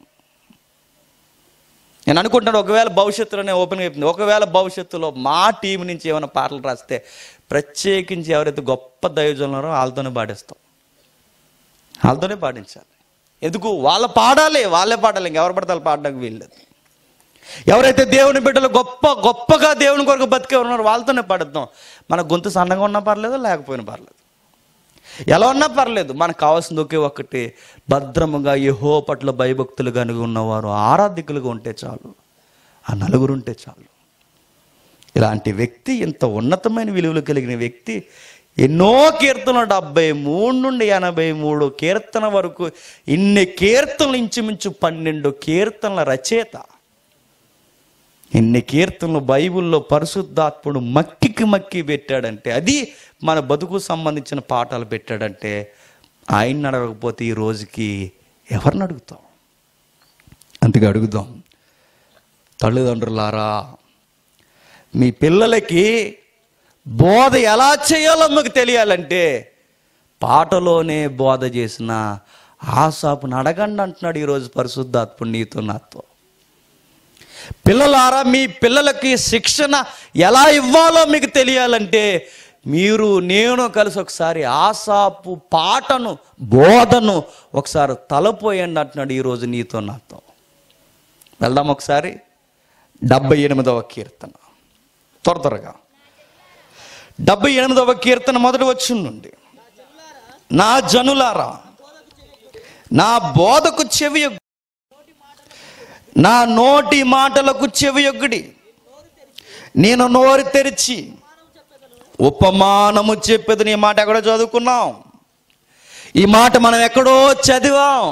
నేను అనుకుంటున్నాను ఒకవేళ భవిష్యత్తులోనే ఓపెన్గా చెప్తుంది ఒకవేళ భవిష్యత్తులో మా టీం నుంచి ఏమైనా పాటలు రాస్తే ప్రత్యేకించి ఎవరైతే గొప్ప దైవజనులు ఉన్నారో వాళ్ళతోనే పాడిస్తాం వాళ్ళతోనే పాడించాలి ఎందుకు వాళ్ళ పాడాలి వాళ్ళే పాడాలి ఇంకెవరు పడితే వాళ్ళు పాడడానికి వీల్లేదు ఎవరైతే దేవుని బిడ్డలు గొప్ప గొప్పగా దేవుని కొరకు బతికే ఉన్నారో వాళ్ళతోనే పాడిద్దాం మన గొంతు సన్నగా ఉన్నా పర్లేదు లేకపోయినా పర్లేదు ఎలా ఉన్నా పర్లేదు మనకు కావాల్సింది ఒకే ఒక్కటి భద్రముగా యహో పట్ల భయభక్తులు కలిగి ఉన్నవారు ఆరాధికులుగా ఉంటే చాలు ఆ నలుగురు ఉంటే చాలు ఇలాంటి వ్యక్తి ఇంత ఉన్నతమైన విలువలు కలిగిన వ్యక్తి ఎన్నో కీర్తనలు డెబ్బై మూడు నుండి ఎనభై మూడు కీర్తన వరకు ఇన్ని కీర్తనలు ఇంచుమించు పన్నెండు కీర్తనల రచయిత ఇన్ని కీర్తనలు బైబిల్లో పరిశుద్ధాత్ముడు మక్కికి మక్కి పెట్టాడంటే అది మన బతుకు సంబంధించిన పాఠాలు పెట్టాడంటే ఆయన్ని అడగకపోతే ఈ రోజుకి ఎవరిని అడుగుతాం అందుకే అడుగుదాం తల్లిదండ్రులారా మీ పిల్లలకి బోధ ఎలా చేయాలో మీకు తెలియాలంటే పాటలోనే బోధ చేసిన ఆశాపుని అడగండి అంటున్నాడు ఈరోజు పరిశుద్ధాత్ముడు నీతో నాతో పిల్లలారా మీ పిల్లలకి శిక్షణ ఎలా ఇవ్వాలో మీకు తెలియాలంటే మీరు నేను కలిసి ఒకసారి ఆసాపు పాటను బోధను ఒకసారి తలపోయండి అంటున్నాడు ఈరోజు నీతో నాతో వెళ్దాం ఒకసారి డెబ్బై ఎనిమిదవ కీర్తన త్వర త్వరగా డెబ్బై ఎనిమిదవ కీర్తన మొదటి వచ్చి నుండి నా జనులారా నా బోధకు చెవి నా నోటి మాటలకు చెవియొగ్గుడి నేను నోరు తెరిచి ఉపమానము చెప్పేది నీ మాట ఎక్కడో చదువుకున్నాం ఈ మాట మనం ఎక్కడో చదివాం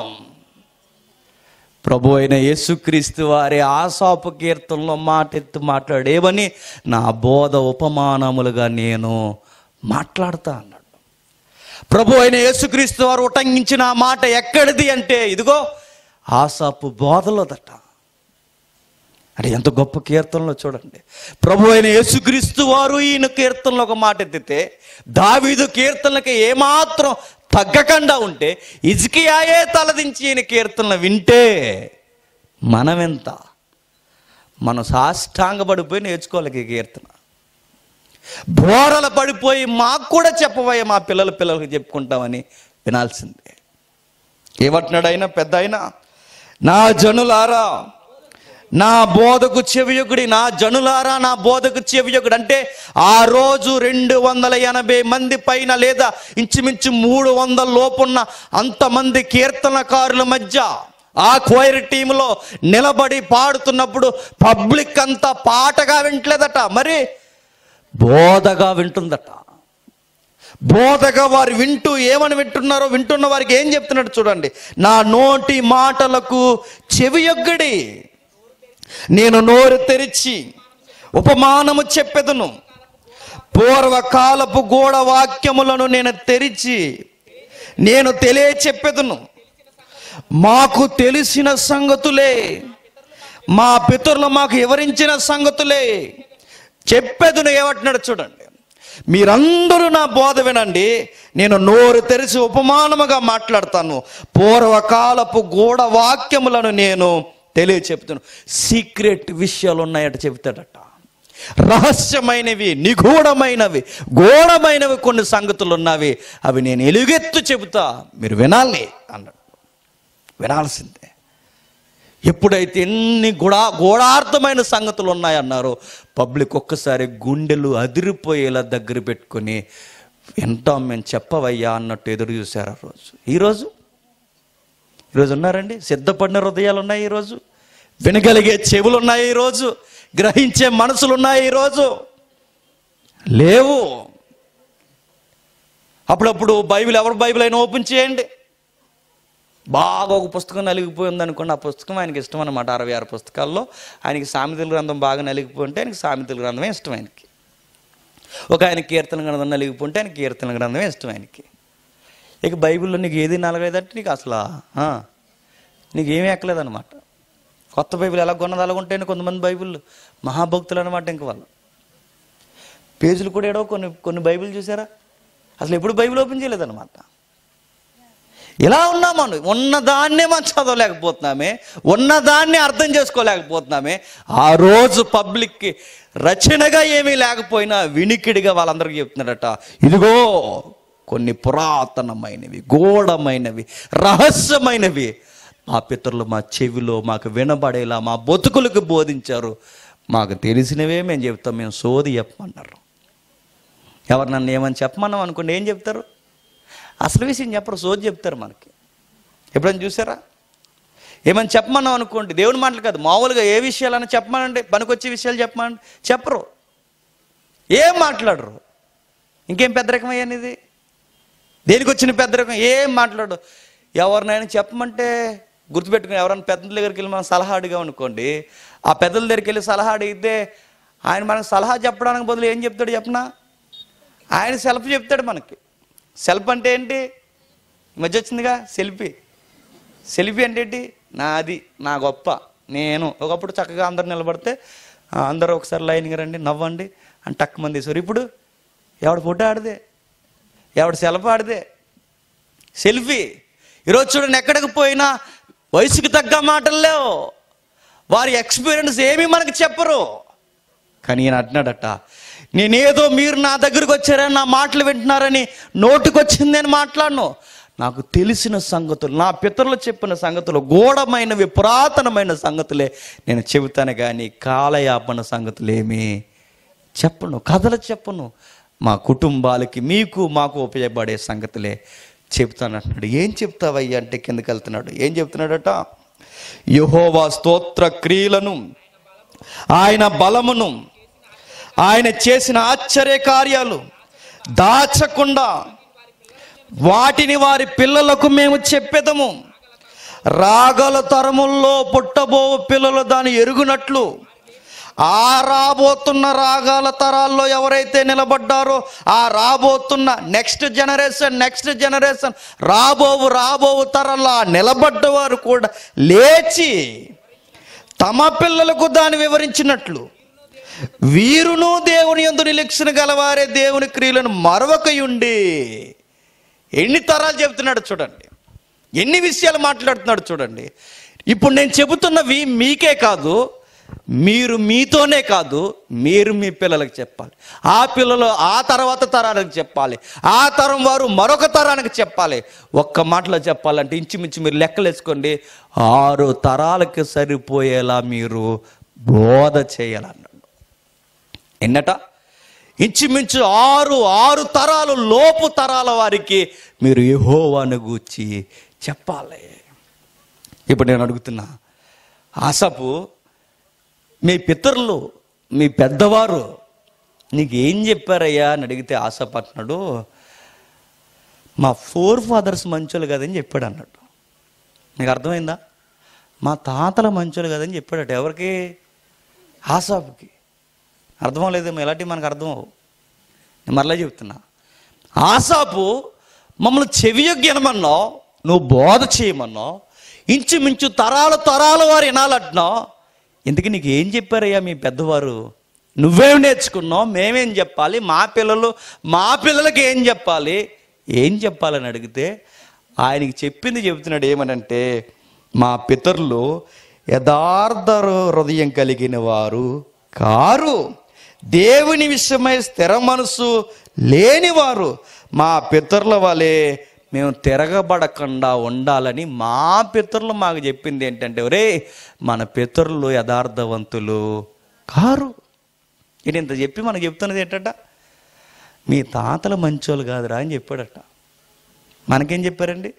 ప్రభు అయిన యేసుక్రీస్తు వారి ఆశాపు కీర్తనలో మాట ఎత్తు మాట్లాడేవని నా బోధ ఉపమానములుగా నేను మాట్లాడతా అన్నాడు ప్రభు అయిన యేసుక్రీస్తు వారు ఉటంకించిన ఆ మాట ఎక్కడిది అంటే ఇదిగో ఆశాపు బోధలోదట అంటే ఎంత గొప్ప కీర్తనలో చూడండి ప్రభు అయిన యేసుక్రీస్తు వారు ఈయన కీర్తనలో ఒక మాట ఎత్తితే దావీదు కీర్తనలకి ఏమాత్రం తగ్గకుండా ఉంటే ఇజ్కియాయే తలదించి ఈయన కీర్తనలు వింటే మనమెంత మనం సాష్టాంగపడిపోయి నేర్చుకోవాలి ఈ కీర్తన బోరల పడిపోయి మాకు కూడా చెప్పవయ్య మా పిల్లల పిల్లలకి చెప్పుకుంటామని వినాల్సిందే ఏమంటున్నాడు అయినా పెద్ద అయినా నా జనులారా నా బోధకు చెవియొగుడి నా జనులారా నా బోధకు చెవియొగుడు అంటే ఆ రోజు రెండు వందల ఎనభై మంది పైన లేదా ఇంచుమించు మూడు వందల లోపున్న అంతమంది కీర్తనకారుల మధ్య ఆ క్వైర్ టీంలో నిలబడి పాడుతున్నప్పుడు పబ్లిక్ అంతా పాటగా వింటలేదట మరి బోధగా వింటుందట బోధగా వారు వింటూ ఏమని వింటున్నారో వింటున్న వారికి ఏం చెప్తున్నాడు చూడండి నా నోటి మాటలకు చెవియొగ్గడి నేను నోరు తెరిచి ఉపమానము చెప్పెదను పూర్వకాలపు గోడ వాక్యములను నేను తెరిచి నేను తెలియ చెప్పెదను మాకు తెలిసిన సంగతులే మా పితరులు మాకు వివరించిన సంగతులే చెప్పేదును ఏమంటున్నాడు చూడండి మీరందరూ నా బోధ వినండి నేను నోరు తెరిచి ఉపమానముగా మాట్లాడతాను పూర్వకాలపు గూఢ వాక్యములను నేను తెలియ చెప్తాను సీక్రెట్ విషయాలు ఉన్నాయట చెబుతాడట రహస్యమైనవి నిగూఢమైనవి గూఢమైనవి కొన్ని సంగతులు ఉన్నవి అవి నేను ఎలుగెత్తు చెబుతా మీరు వినాలి అన్నాడు వినాల్సిందే ఎప్పుడైతే ఎన్ని గుడా గోడార్థమైన సంగతులు ఉన్నాయన్నారో పబ్లిక్ ఒక్కసారి గుండెలు అదిరిపోయేలా దగ్గర పెట్టుకొని వింటాం మేము చెప్పవయ్యా అన్నట్టు ఎదురు చూశారు ఆ రోజు ఈరోజు ఈరోజు ఉన్నారండి సిద్ధపడిన హృదయాలు ఉన్నాయి ఈరోజు వినగలిగే చెవులు ఉన్నాయి ఈరోజు గ్రహించే మనసులు ఉన్నాయి ఈరోజు లేవు అప్పుడప్పుడు బైబిల్ ఎవరు బైబిల్ అయినా ఓపెన్ చేయండి బాగా ఒక పుస్తకం నలిగిపోయి ఉందనుకోండి ఆ పుస్తకం ఆయనకి ఇష్టం అనమాట అరవై ఆరు పుస్తకాల్లో ఆయనకి సామెతల గ్రంథం బాగా నలిగిపోయి ఉంటే ఆయనకి సామెతల గ్రంథమే ఇష్టం ఆయనకి ఒక ఆయన కీర్తన గ్రంథం నలిగిపోయి ఉంటే ఆయన కీర్తన గ్రంథమే ఇష్టం ఆయనకి ఇక బైబిల్లో నీకు ఏది నలగలేదంటే నీకు అసలు ఆ, నీకు ఏమీ ఎక్కలేదన్నమాట కొత్త బైబిల్ ఎలా కొన్నది అలా ఉంటాయని కొంతమంది బైబిల్ మహాభక్తులు అనమాట ఇంక వాళ్ళు పేజీలు కూడా ఏడో కొన్ని కొన్ని బైబిల్ చూసారా అసలు ఎప్పుడు బైబిల్ ఓపెన్ చేయలేదన్నమాట ఇలా ఉన్నాము ఉన్నదాన్నే మనం చదవలేకపోతున్నామే ఉన్నదాన్ని అర్థం చేసుకోలేకపోతున్నామే ఆ రోజు పబ్లిక్కి రచనగా ఏమీ లేకపోయినా వినికిడిగా వాళ్ళందరికీ చెప్తున్నాడట ఇదిగో కొన్ని పురాతనమైనవి గూఢమైనవి రహస్యమైనవి మా పితరులు మా చెవిలో మాకు వినబడేలా మా బతుకులకు బోధించారు మాకు తెలిసినవే మేము చెప్తాం మేము సోది చెప్పమన్నారు ఎవరు నన్ను ఏమని చెప్పమన్నాం అనుకోండి ఏం చెప్తారు అసలు విషయం చెప్పరు సోది చెప్తారు మనకి ఎప్పుడైనా చూసారా ఏమని చెప్పమన్నాం అనుకోండి దేవుని మాటలు కాదు మామూలుగా ఏ విషయాలన్నా చెప్పమనండి పనికొచ్చే విషయాలు చెప్పమనండి చెప్పరు ఏం మాట్లాడరు ఇంకేం పెద్ద ఇది దేనికి వచ్చిన పెద్ద రకం ఏం మాట్లాడు ఎవరినైనా చెప్పమంటే గుర్తుపెట్టుకుని ఎవరైనా పెద్దల దగ్గరికి వెళ్ళి మనం సలహా అడిగాం అనుకోండి ఆ పెద్దల దగ్గరికి వెళ్ళి సలహా అడిగితే ఆయన మనకు సలహా చెప్పడానికి బదులు ఏం చెప్తాడు చెప్పనా ఆయన సెల్ఫ్ చెప్తాడు మనకి సెల్ఫ్ అంటే ఏంటి ఈ మధ్య వచ్చిందిగా సెల్ఫీ సెల్ఫీ అంటే ఏంటి నాది నా గొప్ప నేను ఒకప్పుడు చక్కగా అందరు నిలబడితే "ఆ, అందరూ ఒకసారి లైన్గా రండి నవ్వండి అని టక్ మంది తీసారు ఇప్పుడు ఎవడ ఫోటో ఆడితే ఎవడ సెల్ఫ్ ఆడితే సెల్ఫీ ఈరోజు చూడండి ఎక్కడికి పోయినా వయసుకు తగ్గ మాటలు లేవు వారి ఎక్స్పీరియన్స్ ఏమీ మనకు చెప్పరు కానీ ఈయన అంటున్నాడట నేనేదో మీరు నా దగ్గరకు వచ్చారని నా మాటలు వింటున్నారని నోటికొచ్చింది నేను మాట్లాడను నాకు తెలిసిన సంగతులు నా పితరులు చెప్పిన సంగతులు గూఢమైనవి పురాతనమైన సంగతులే నేను చెబుతాను కానీ కాలయాపన సంగతులేమి చెప్పను కథలు చెప్పను మా కుటుంబాలకి మీకు మాకు ఉపయోగపడే సంగతులే చెప్తాను అంటున్నాడు ఏం చెప్తావయ్యా అంటే కిందకి వెళ్తున్నాడు ఏం చెప్తున్నాడట యహోవా స్తోత్ర క్రియలను ఆయన బలమును ఆయన చేసిన ఆశ్చర్య కార్యాలు దాచకుండా వాటిని వారి పిల్లలకు మేము చెప్పేదము రాగల తరముల్లో పుట్టబో పిల్లలు దాన్ని ఎరుగునట్లు ఆ రాబోతున్న రాగాల తరాల్లో ఎవరైతే నిలబడ్డారో ఆ రాబోతున్న నెక్స్ట్ జనరేషన్ నెక్స్ట్ జనరేషన్ రాబోవు రాబోవు తరాల్లో ఆ నిలబడ్డవారు కూడా లేచి తమ పిల్లలకు దాన్ని వివరించినట్లు వీరును దేవుని యందు నిరీక్షణ గలవారే దేవుని క్రియలను మరొకయుండి ఎన్ని తరాలు చెబుతున్నాడు చూడండి ఎన్ని విషయాలు మాట్లాడుతున్నాడు చూడండి ఇప్పుడు నేను చెబుతున్నవి మీకే కాదు మీరు మీతోనే కాదు మీరు మీ పిల్లలకు చెప్పాలి ఆ పిల్లలు ఆ తర్వాత తరానికి చెప్పాలి ఆ తరం వారు మరొక తరానికి చెప్పాలి ఒక్క మాటలో చెప్పాలంటే ఇంచుమించు మీరు లెక్కలేసుకోండి ఆరు తరాలకి సరిపోయేలా మీరు బోధ చేయాలన్నాడు ఎన్నట ఇంచుమించు ఆరు ఆరు తరాలు లోపు తరాల వారికి మీరు యెహోవాను గూర్చి చెప్పాలి ఇప్పుడు నేను అడుగుతున్నా ఆసపు మీ పితరులు మీ పెద్దవారు నీకు ఏం చెప్పారయ్యా అని అడిగితే ఆసప్ అంటున్నాడు మా ఫోర్ ఫాదర్స్ మంచోళ్ళు కదని చెప్పాడు అన్నట్టు నీకు అర్థమైందా మా తాతల మంచోళ్ళు కదని చెప్పాడట ఎవరికి ఆసాపుకి అర్థం లేదేమో ఎలాంటివి మనకు అర్థం అవ్వవు నేను మరలా చెప్తున్నా ఆసాపు మమ్మల్ని చెవియొగ్గనమన్నావు నువ్వు బోధ చేయమన్నావు ఇంచుమించు తరాల తరాల వారు వినాలంటున్నావు ఇందుకు నీకు ఏం చెప్పారయ్యా మీ పెద్దవారు నువ్వేం నేర్చుకున్నావు మేమేం చెప్పాలి మా పిల్లలు మా పిల్లలకి ఏం చెప్పాలి ఏం చెప్పాలని అడిగితే ఆయనకి చెప్పింది చెబుతున్నాడు ఏమనంటే మా పితరులు యథార్థ హృదయం కలిగిన వారు కారు దేవుని విషయమై స్థిర మనసు లేనివారు మా పితరుల వలె మేము తిరగబడకుండా ఉండాలని మా పితరులు మాకు చెప్పింది ఏంటంటే ఒరే మన పితరులు యథార్థవంతులు కారు ఇది ఇంత చెప్పి మనకు చెప్తున్నది ఏంటట మీ తాతలు మంచోళ్ళు కాదురా అని చెప్పాడట మనకేం చెప్పారండి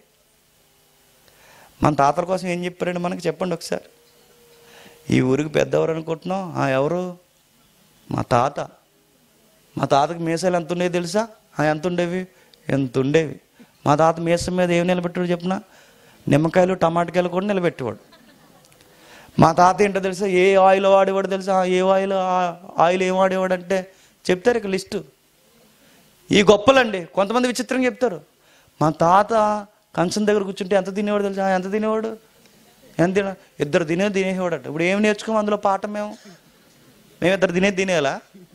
మన తాతల కోసం ఏం చెప్పారండి మనకి చెప్పండి ఒకసారి ఈ ఊరికి పెద్దవారు అనుకుంటున్నాం ఆ ఎవరు మా తాత మా తాతకి మీసాలు ఎంత ఉండేవి తెలుసా ఆ ఎంత ఉండేవి ఎంత ఉండేవి మా తాత మీసం మీద ఏం నిలబెట్టాడు చెప్పిన నిమ్మకాయలు టమాటకాయలు కూడా నిలబెట్టేవాడు మా తాత ఏంటో తెలుసా ఏ ఆయిల్ వాడేవాడు తెలుసా ఆ ఏ ఆయిల్ ఆ- ఆయిల్ ఏం వాడేవాడు అంటే చెప్తారు ఇక లిస్టు ఈ గొప్పలండి కొంతమంది విచిత్రంగా చెప్తారు మా తాత కంచం దగ్గర కూర్చుంటే ఎంత తినేవాడు తెలుసా ఎంత తినేవాడు ఎంత తిన ఇద్దరు తినే తినేవాడట ఇప్పుడు ఏం నేర్చుకోము అందులో పాఠం మేము మేము ఇద్దరు తినేది తినేయాలా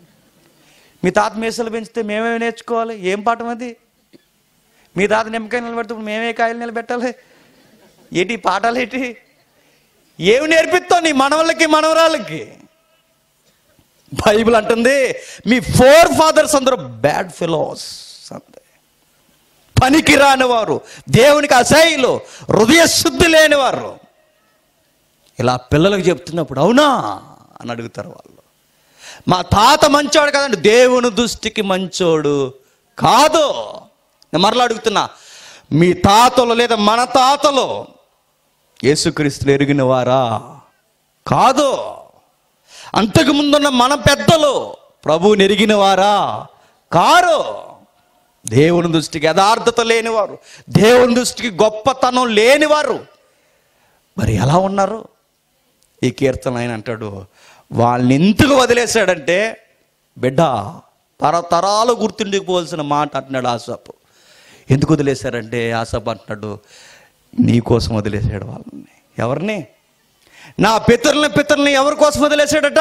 మీ తాత మీసాలు పెంచితే మేమేమి నేర్చుకోవాలి ఏం పాఠం అది మీ తాత నిమ్మకాయ నిలబెడితే ఇప్పుడు మేమే కాయలు నిలబెట్టాలి ఏంటి ఈ పాఠాలు ఏంటి ఏమి నేర్పిస్తావు నీ మనవళ్ళకి మనవరాళ్ళకి బైబిల్ అంటుంది మీ ఫోర్ ఫాదర్స్ అందరూ బ్యాడ్ ఫిలోస్ అంతే పనికి రానివారు దేవునికి అసహ్యులు హృదయ శుద్ధి లేనివారు ఇలా పిల్లలకు చెప్తున్నప్పుడు అవునా అని అడుగుతారు వాళ్ళు మా తాత మంచోడు కదండి దేవుని దృష్టికి మంచోడు కాదు నేను మరలా అడుగుతున్నా మీ తాతలు లేదా మన తాతలు యేసుక్రీస్తులు ఎరిగిన వారా కాదు అంతకు ముందున్న మన పెద్దలు ప్రభువుని ఎరిగిన వారా కారు దేవుని దృష్టికి యథార్థత లేనివారు దేవుని దృష్టికి గొప్పతనం లేనివారు మరి ఎలా ఉన్నారు ఈ కీర్తన ఆయన అంటాడు వాళ్ళని ఎందుకు వదిలేశాడంటే బిడ్డ తరతరాలు గుర్తుండిపోవాల్సిన మాట అంటున్నాడు ఆసాపు ఎందుకు వదిలేశారంటే ఆసాపు అంటున్నాడు నీ కోసం వదిలేశాడు వాళ్ళని ఎవరిని నా పితరులని పితరులని ఎవరి కోసం వదిలేశాడట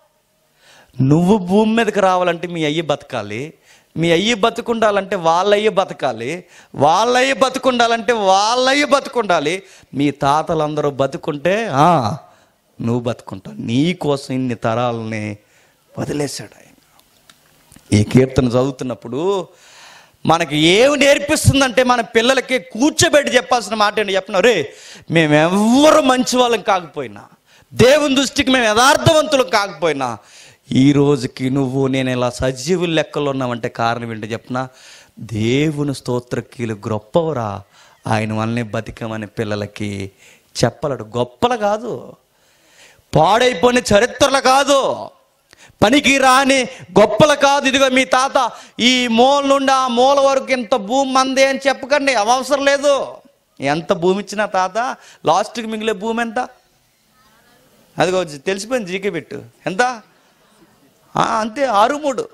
నువ్వు భూమి మీదకి రావాలంటే మీ అయ్యి బతకాలి మీ అయ్యి బతుకుండాలంటే వాళ్ళయ్యి బతకాలి వాళ్ళయ్యి బతుకుండాలంటే వాళ్ళయ్యి బతుకుండాలి మీ తాతలందరూ బతుకుంటే ఆ, నువ్వు బతుకుంటావు నీ కోసం ఇన్ని తరాలని వదిలేశాడు ఆయన ఈ కీర్తన చదువుతున్నప్పుడు మనకి ఏమి నేర్పిస్తుందంటే మన పిల్లలకి కూర్చోబెట్టి చెప్పాల్సిన మాట ఏంటి చెప్పిన రే మేమెవ్వరు మంచి వాళ్ళం కాకపోయినా దేవుని దృష్టికి మేము యథార్థవంతులు కాకపోయినా ఈ రోజుకి నువ్వు నేను ఇలా సజీవుల లెక్కలో ఉన్నామంటే కారణం ఏంటో చెప్పిన దేవుని స్తోత్రకీలు గొప్పవరా ఆయన వల్లనే బతికమని పిల్లలకి చెప్పలేడు గొప్పలు కాదు పాడైపోయిన చరిత్రలు కాదు పనికి రాని గొప్పలు కాదు ఇదిగో మీ తాత ఈ మూల నుండి ఆ మూల వరకు ఇంత భూమి మందే అని చెప్పకండి అవసరం లేదు ఎంత భూమి ఇచ్చినా తాత లాస్ట్కి మిగిలే భూమి ఎంత అదిగో తెలిసిపోయింది జీకే పెట్టు ఎంత ఆ, అంతే ఆరు మూడు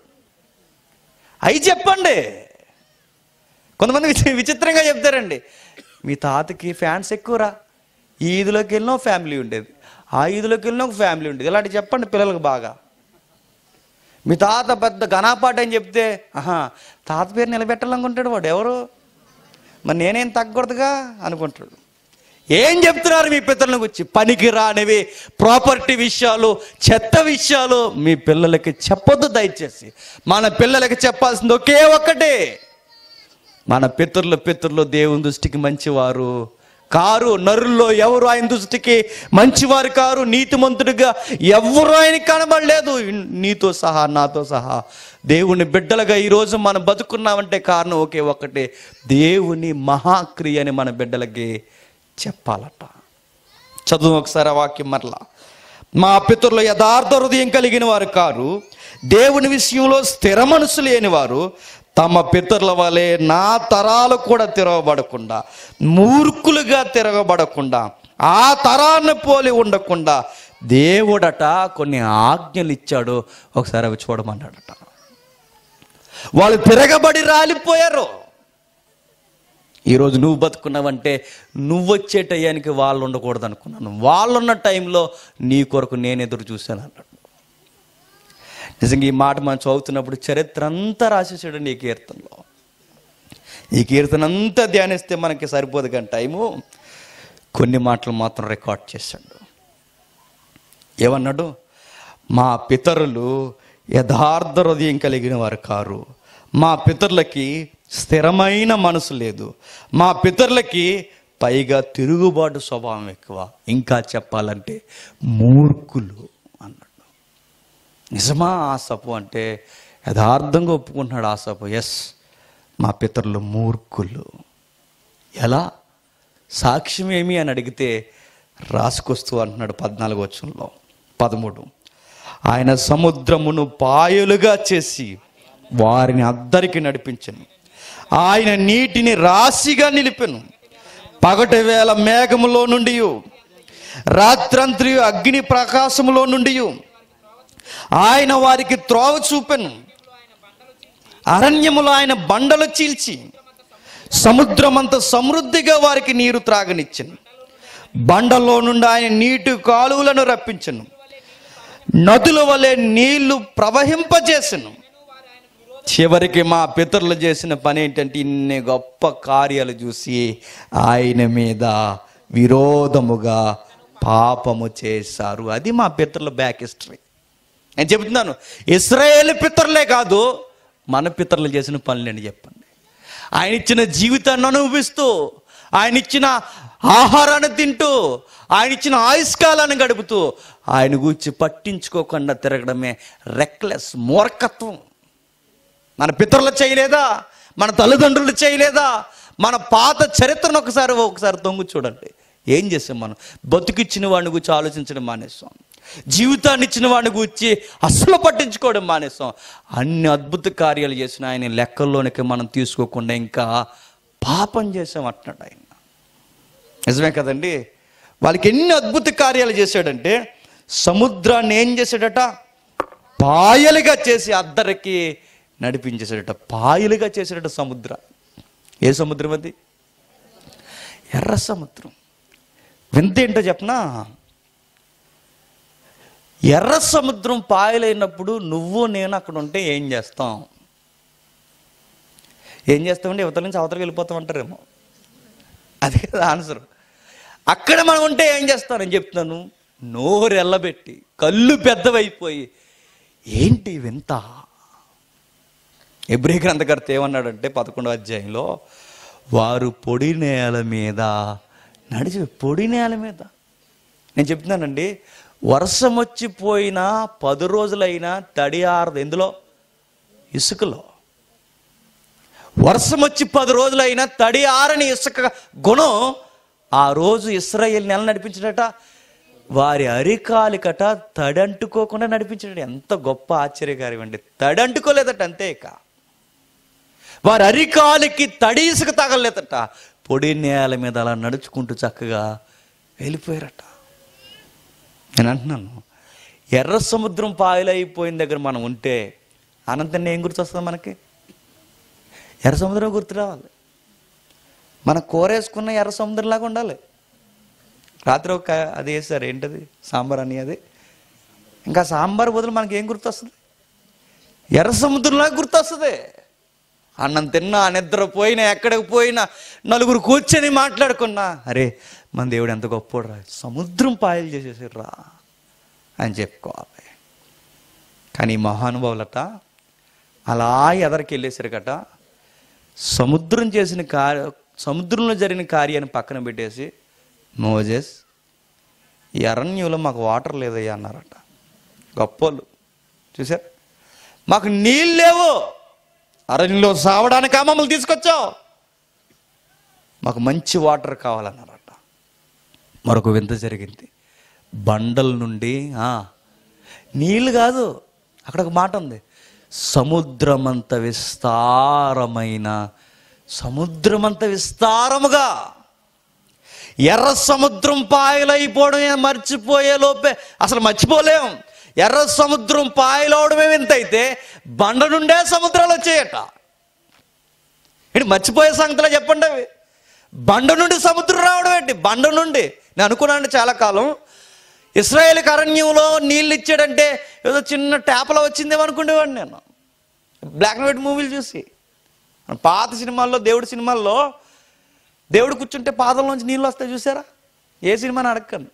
అవి చెప్పండి కొంతమంది విచి- విచిత్రంగా చెప్తారండి మీ తాతకి ఫ్యాన్స్ ఎక్కువరా ఈ ఈదులోకి వెళ్ళినా ఒక ఫ్యామిలీ ఉండేది ఆ ఈదులోకి వెళ్ళినా ఒక ఫ్యామిలీ ఉండేది ఇలాంటి చెప్పండి పిల్లలకు బాగా మీ తాత పెద్ద ఘనాపాట అని చెప్తే ఆహా తాత పేరు నిలబెట్టాలనుకుంటాడు వాడు ఎవరు మరి నేనేం తగ్గకూడదుగా అనుకుంటాడు ఏం చెప్తున్నారు మీ పిల్లలకు వచ్చి పనికి రానివి ప్రాపర్టీ విషయాలు చెత్త విషయాలు మీ పిల్లలకి చెప్పొద్దు దయచేసి మన పిల్లలకి చెప్పాల్సింది ఒకే ఒక్కటే మన పితరుల పితరులు దేవుని దృష్టికి మంచివారు కారు నరుల్లో ఎవరు ఆయన దృష్టికి మంచివారు కారు నీతిమంతుడిగా ఎవరు ఆయన కనబడలేదు నీతో సహా నాతో సహా దేవుని బిడ్డలుగా ఈరోజు మనం బతుకున్నామంటే కారణం ఒకే ఒక్కటే దేవుని మహాక్రియ అని మన బిడ్డలకి చెప్పాలట చదువు ఒకసారి ఆ వాక్యం మరలా మా పితరులు యథార్థ హృదయం కలిగిన వారు కారు దేవుని విషయంలో స్థిర మనసు లేని వారు తమ పితరుల వలె నా తరాలు కూడా తిరగబడకుండా మూర్ఖులుగా తిరగబడకుండా ఆ తరాన్ని పోలి ఉండకుండా దేవుడట కొన్ని ఆజ్ఞలు ఇచ్చాడు ఒకసారి అవి చూడమన్నాడట వాళ్ళు తిరగబడి రాలిపోయారు ఈరోజు నువ్వు బతుకున్నావంటే నువ్వు వచ్చే టయానికి వాళ్ళు ఉండకూడదు అనుకున్నాను వాళ్ళు ఉన్న టైంలో నీ కొరకు నేను ఎదురు చూశాను అన్నాడు నిజంగా ఈ మాట మనం చదువుతున్నప్పుడు చరిత్ర అంతా రాసేసాడండి ఈ కీర్తనలో ఈ కీర్తన అంతా ధ్యానిస్తే మనకి సరిపోదు కానీ టైము కొన్ని మాటలు మాత్రం రికార్డ్ చేశాడు ఏమన్నాడు మా పితరులు యథార్థ హృదయం కలిగిన వారు కారు మా పితరులకి స్థిరమైన మనసు లేదు మా పితరులకి పైగా తిరుగుబాటు స్వభావం ఎక్కువ ఇంకా చెప్పాలంటే మూర్ఖులు అన్నాడు నిజమా ఆసపు అంటే యథార్థంగా ఒప్పుకుంటున్నాడు ఆసపు ఎస్ మా పితరులు మూర్ఖులు ఎలా సాక్ష్యం ఏమి అని అడిగితే రాసుకొస్తూ అంటున్నాడు పద్నాలుగు వచ్చంలో పదమూడు ఆయన సముద్రమును పాయలుగా చేసి వారిని అద్దరికి నడిపించను ఆయన నీటిని రాశిగా నిలిపెను పగటి వేళ మేఘములో నుండి రాత్రంత్రి అగ్ని ప్రకాశములో నుండి ఆయన వారికి త్రోవ చూపెను అరణ్యములో ఆయన బండలు చీల్చి సముద్రమంత సమృద్ధిగా వారికి నీరు త్రాగనిచ్చను బండలో నుండి ఆయన నీటి కాలువలను రప్పించను నదుల వలె నీళ్లు ప్రవహింపజేసను చివరికి మా పితరులు చేసిన పని ఏంటంటే ఇన్ని గొప్ప కార్యాలు చూసి ఆయన మీద విరోధముగా పాపము చేశారు అది మా పితరుల బ్యాక్ హిస్టరీ నేను చెబుతున్నాను ఇస్రాయేల్ పితరులే కాదు మన పితరులు చేసిన పనులని చెప్పండి ఆయన ఇచ్చిన జీవితాన్ని అనుభవిస్తూ ఆయన ఇచ్చిన ఆహారాన్ని తింటూ ఆయన ఇచ్చిన ఆయుష్కాలాన్ని గడుపుతూ ఆయన గురించి పట్టించుకోకుండా తిరగడమే రెక్లెస్ మూర్ఖత్వం మన పితరులు చేయలేదా మన తల్లిదండ్రులు చేయలేదా మన పాత చరిత్రను ఒకసారి ఒకసారి తొంగు చూడండి ఏం చేసాం మనం బతుకిచ్చిన వాడిని గురించి ఆలోచించడం మానేస్తాం జీవితాన్ని ఇచ్చిన వాడిని గురించి అస్సలు పట్టించుకోవడం మానేస్తాం అన్ని అద్భుత కార్యాలు చేసిన ఆయన లెక్కల్లోనికి మనం తీసుకోకుండా ఇంకా పాపం చేసాం అంటున్నాడు ఆయన నిజమే కదండి వాళ్ళకి ఎన్ని అద్భుత కార్యాలు చేశాడంటే సముద్రాన్ని ఏం చేశాడట పాయలుగా చేసి అద్దరికి నడిపించేసాడట పాయలుగా చేశాడట సముద్ర ఏ సముద్రం అది ఎర్ర సముద్రం వింత ఏంటో చెప్పనా ఎర్ర సముద్రం పాయలైనప్పుడు నువ్వు నేను అక్కడ ఉంటే ఏం చేస్తాం ఏం చేస్తామండి యువతల నుంచి అవతలకి వెళ్ళిపోతాం అంటారేమో అదే కదా ఆన్సర్ అక్కడ మనం ఉంటే ఏం చేస్తానని చెప్తున్నాను నోరు ఎల్లబెట్టి కళ్ళు పెద్దవైపోయి ఏంటి వింత ఎబ్రి గ్రంథకర్త ఏమన్నాడంటే పదకొండవ అధ్యాయంలో వారు పొడి నేల మీద నడిచి పొడి నేల మీద నేను చెప్తున్నానండి వర్షం వచ్చిపోయినా పది రోజులైనా తడి ఆరదు ఎందులో ఇసుకలో వర్షం వచ్చి పది రోజులైనా తడి ఆరని ఇసుక గుణం ఆ రోజు ఇస్రాయేల్ నెల నడిపించినట వారి అరికాలికట తడంటుకోకుండా నడిపించాడు ఎంత గొప్ప ఆశ్చర్యకార్యం అండి తడంటుకోలేదట అంతే ఇక వారి అరికాలికి తడి ఇసుక తగలేదట పొడి నేల మీద అలా నడుచుకుంటూ చక్కగా వెళ్ళిపోయారట నేను అంటున్నాను ఎర్ర సముద్రం పాయలైపోయిన దగ్గర మనం ఉంటే అనంతరం ఏం గుర్తొస్తుంది మనకి ఎర్ర సముద్రం గుర్తు రావాలి మన కూరేసుకున్న ఎర్ర సముద్రంలాగా ఉండాలి రాత్రి ఒక అది వేసారు ఏంటది సాంబార్ అని అది ఇంకా సాంబార్ బదులు మనకి ఏం గుర్తొస్తుంది ఎర్ర సముద్రంలాగా గుర్తొస్తుంది అన్నం తిన్నా నిద్రపోయినా ఎక్కడికి పోయినా నలుగురు కూర్చొని మాట్లాడుకున్నా అరే మన దేవుడు ఎంత గొప్పోడు రా సముద్రం పాయలు చేసేసారు రా అని చెప్పుకోవాలి కానీ ఈ మహానుభావులట అలా ఎదరికి వెళ్ళేసారు కట సముద్రం చేసిన కార్య సముద్రంలో జరిగిన కార్యాన్ని పక్కన పెట్టేసి మోజెస్ ఈ అరణ్యంలో మాకు వాటర్ లేదయ్యా అన్నారట గొప్పోళ్ళు చూసారు మాకు నీళ్ళు లేవు అరణ్యంలో సావడానికి మమ్మల్ని తీసుకొచ్చావు మాకు మంచి వాటర్ కావాలన్నారట మరొక వింత జరిగింది బండల నుండి ఆ, నీళ్ళు కాదు అక్కడ ఒక మాట ఉంది సముద్రమంత విస్తారమైన సముద్రమంత విస్తారముగా ఎర్ర సముద్రం పాయలైపోవడమే మర్చిపోయే లోపే అసలు మర్చిపోలేం ఎర్ర సముద్రం పాయలవడమే వింతైతే బండ నుండే సముద్రాలు వచ్చాయట ఇటు మర్చిపోయే సంగతిలో చెప్పండి అవి బండ నుండి సముద్రం రావడం ఏంటి బండ నుండి నేను అనుకున్నాను చాలా కాలం ఇస్రాయేల్ అరణ్యంలో నీళ్ళు ఇచ్చాడంటే ఏదో చిన్న ట్యాప్లో వచ్చిందేమో అనుకునేవాడిని నేను బ్లాక్ అండ్ వైట్ మూవీలు చూసి పాత సినిమాల్లో దేవుడి సినిమాల్లో దేవుడు కూర్చుంటే పాదంలోంచి నీళ్ళు వస్తాయి చూసారా ఏ సినిమాని అడగండి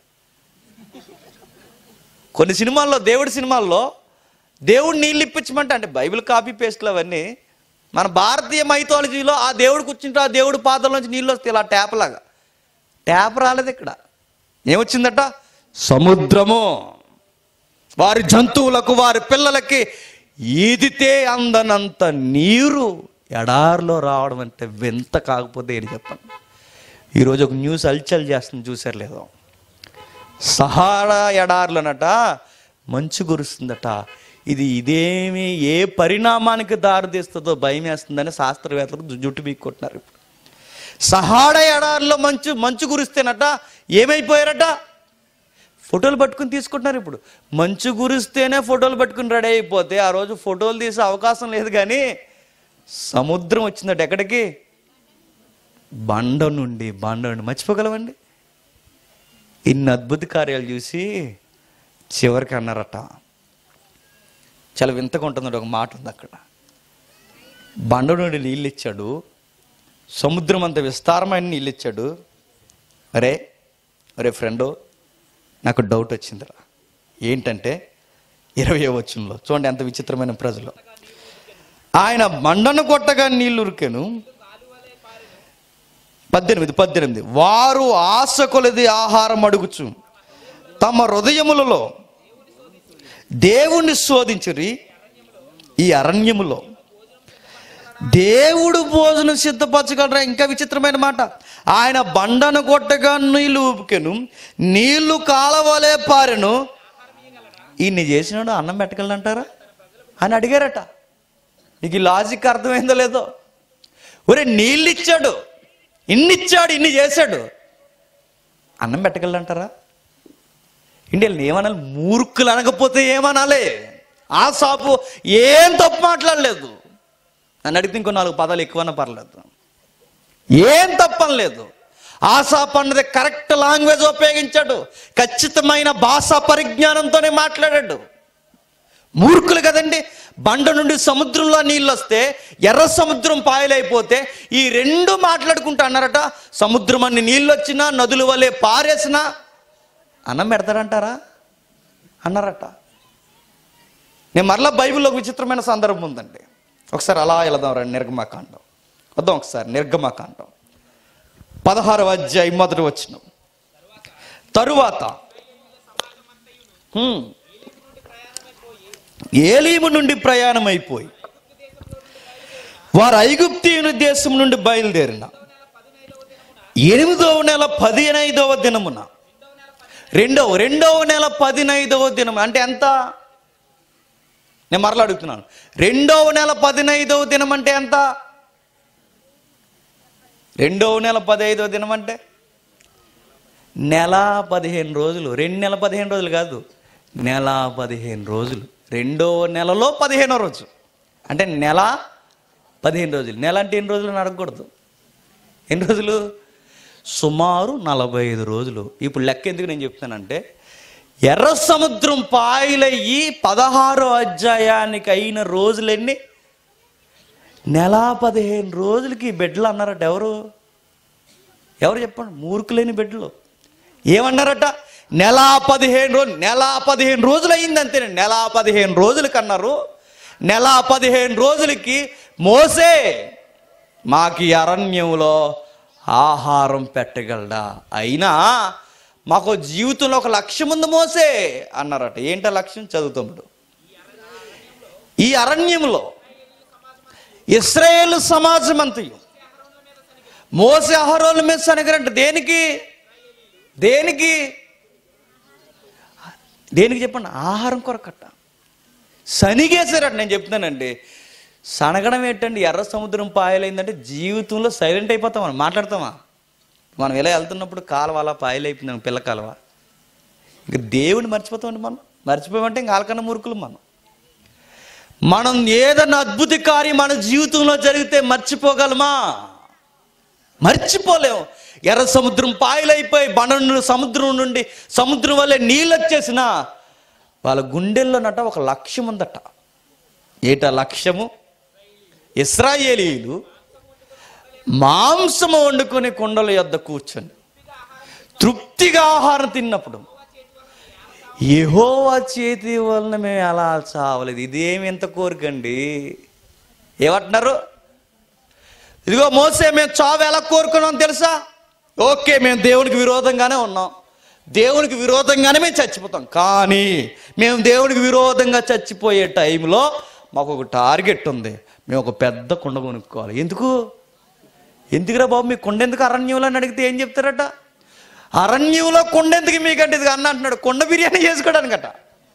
కొన్ని సినిమాల్లో దేవుడి సినిమాల్లో దేవుడు నీళ్ళు ఇప్పించమంటే అంటే బైబిల్ కాపీ పేస్ట్లు అవన్నీ మన భారతీయ మైథాలజీలో ఆ దేవుడు కూర్చుంటే ఆ దేవుడి పాదంలోంచి నీళ్ళు వస్తాయి ఇలా ట్యాప్ లాగా ట్యాప్ రాలేదు ఇక్కడ ఏమొచ్చిందట సముద్రము వారి జంతువులకు వారి పిల్లలకి ఈదితే అందనంత నీరు ఎడారిలో రావడం అంటే వింత కాకపోతే ఏంటి చెప్పండి ఈరోజు ఒక న్యూస్ అల్చల్ చేస్తుంది చూసారు లేదో సహారా ఎడార్లనట మంచు కురుస్తుందట ఇది ఇదేమి ఏ పరిణామానికి దారితీస్తుందో భయం వేస్తుందని శాస్త్రవేత్తలు జు- జుట్టు బీక్కొట్టినారు ఇప్పుడు సహాడా ఎడారిలో మంచు మంచు కురిస్తేనట ఏమైపోయారట ఫోటోలు పట్టుకుని తీసుకుంటున్నారు ఇప్పుడు మంచు కురిస్తేనే ఫోటోలు పట్టుకుని రెడీ అయిపోతే ఆ రోజు ఫోటోలు తీసే అవకాశం లేదు కానీ సముద్రం వచ్చిందట ఎక్కడికి బండ నుండి బండ నుండి మర్చిపోగలమండి ఇన్ని అద్భుత కార్యాలు చూసి చివరికి అన్నారట చాలా వింతగా ఉంటుంది ఒక మాట ఉంది అక్కడ బండ నుండి నీళ్ళు ఇచ్చాడు సముద్రం అంత విస్తారమైన నీళ్ళు ఇచ్చాడు అరే అరే ఫ్రెండు నాకు డౌట్ వచ్చిందిరా ఏంటంటే ఇరవై వచ్చంలో చూడండి ఎంత విచిత్రమైన ప్రజలు ఆయన బండను కొట్టగా నీళ్లు ఉరికెను పద్దెనిమిది పద్దెనిమిది వారు ఆశ కొలది ఆహారం అడుగుచు తమ హృదయములలో దేవుణ్ణి శోధించురి ఈ అరణ్యములో దేవుడు భోజనం సిద్ధపరచగలరా ఇంకా విచిత్రమైన మాట ఆయన బండను కొట్టగా నీళ్లు ఊపికెను నీళ్లు కాలవలే పారెను ఈయన్ని చేసినాడు అన్నం పెట్టగలంటారా అని అడిగారట నీకు ఈ లాజిక్ అర్థమైందో లేదో ఒరే నీళ్ళు ఇచ్చాడు ఇన్ని ఇచ్చాడు ఇన్ని చేశాడు అన్నం పెట్టగలంటారా ఇండియన్ ఏమనాలి మూర్ఖులు అనకపోతే ఏమనాలి ఆ సాపు ఏం తప్పు మాట్లాడలేదు నన్ను అడిగితే ఇంకో నాలుగు పదాలు ఎక్కువన్నా పర్లేదు ఏం తప్పనలేదు ఆశాప్ అన్నది కరెక్ట్ లాంగ్వేజ్ ఉపయోగించాడు ఖచ్చితమైన భాషా పరిజ్ఞానంతోనే మాట్లాడాడు మూర్ఖులు కదండి బండ నుండి సముద్రంలో నీళ్ళు వస్తే ఎర్ర సముద్రం పాయలైపోతే ఈ రెండు మాట్లాడుకుంటూ అన్నారట సముద్రం అన్ని నీళ్ళు వచ్చినా నదుల వలె పారేసినా అన్నం పెడతారంటారా అన్నారట నేను మరలా బైబిల్లో ఒక విచిత్రమైన సందర్భం ఉందండి ఒకసారి అలా వెళదాం రండి నిర్గమాకాండం వద్దాం ఒకసారి నిర్గమాకాండం పదహారవ అధ్యాయం మొదటి వచ్చిన తరువాత హ్మ్. ఏలీము నుండి ప్రయాణం అయిపోయి వారు ఐగుప్తీయుని దేశం నుండి బయలుదేరిన ఎనిమిదవ నెల పదిహేనైదవ దినమున రెండవ రెండవ నెల పదినైదవ దినం అంటే ఎంత నేను మరలా అడుగుతున్నాను రెండవ నెల పదినైదవ దినం అంటే ఎంత రెండవ నెల పదహైదవ దినం అంటే నెల పదిహేను రోజులు రెండు నెల పదిహేను రోజులు కాదు నెల పదిహేను రోజులు రెండవ నెలలో పదిహేనో రోజు అంటే నెల పదిహేను రోజులు నెల అంటే ఎన్ని రోజులు అని అడగకూడదు ఎన్ని రోజులు సుమారు నలభై ఐదు రోజులు ఇప్పుడు లెక్క ఎందుకు నేను చెప్తానంటే ఎర్ర సముద్రం పాయలయ్యి పదహారో అధ్యాయానికి అయిన రోజులెన్ని నెల పదిహేను రోజులకి ఈ బిడ్డలు అన్నారట ఎవరు ఎవరు చెప్పండి మూర్ఖులేని బిడ్డలు ఏమన్నారట నెల పదిహేను రోజు నెల పదిహేను రోజులు అయింది అంతే నెల పదిహేను రోజులకి అన్నారు నెల పదిహేను రోజులకి మోసే మాకు ఈ అరణ్యంలో ఆహారం పెట్టగలడా అయినా మాకు జీవితంలో ఒక లక్ష్యం ఉంది మోసే అన్నారట ఏంట లక్ష్యం చదువుతాడు ఈ అరణ్యంలో ఇస్రాయేల్ సమాజం అంతయు మోసే అహరోల మీద సనగరంట దేనికి దేనికి దేనికి చెప్పండి ఆహారం కొరకట్ట సనిగేశారట నేను చెప్తున్నానండి సనగడం ఏంటండి ఎర్ర సముద్రం పాయలైందంటే జీవితంలో సైలెంట్ అయిపోతాం మనం మాట్లాడతామా మనం ఇలా వెళ్తున్నప్పుడు కాలువ అలా పాయలైపోయింది పిల్ల కాలువ ఇంక దేవుని మర్చిపోతామండి మనం మర్చిపోయామంటే ఇంక ఆలకన్నా మురుకులు మనం మనం ఏదన్నా అద్భుత కార్యం మన జీవితంలో జరిగితే మర్చిపోగలమా మర్చిపోలేం ఎర్ర సముద్రం పాయలైపోయి బండ సముద్రం నుండి సముద్రం వల్లే నీళ్ళు వచ్చేసిన వాళ్ళ గుండెల్లోనట ఒక లక్ష్యం ఉందట ఏట లక్ష్యము ఇస్రాయేలీలు మాంసము వండుకొని కొండల యొద్ద కూర్చొని తృప్తిగా ఆహారం తిన్నప్పుడు యెహోవా చేతి వలన మేము ఎలా చావలేదు ఇదేమి ఎంత కోరికండి ఏమంటున్నారు ఇదిగో మోసే మేము చావు ఎలా కోరుకున్నాం తెలుసా ఓకే మేము దేవునికి విరోధంగానే ఉన్నాం దేవునికి విరోధంగానే మేము చచ్చిపోతాం కానీ మేము దేవునికి విరోధంగా చచ్చిపోయే టైంలో మాకు ఒక టార్గెట్ ఉంది మేము ఒక పెద్ద కుండ కొనుక్కోవాలి ఎందుకు ఎందుకురా బాబు మీ కొండ ఎందుకు అరణ్యంలో అని అడిగితే ఏం చెప్తారట అరణ్యంలో కొండ ఎందుకు మీకంటే ఇది అన్న అంటున్నాడు కొండ బిర్యానీ చేసుకోవడానికట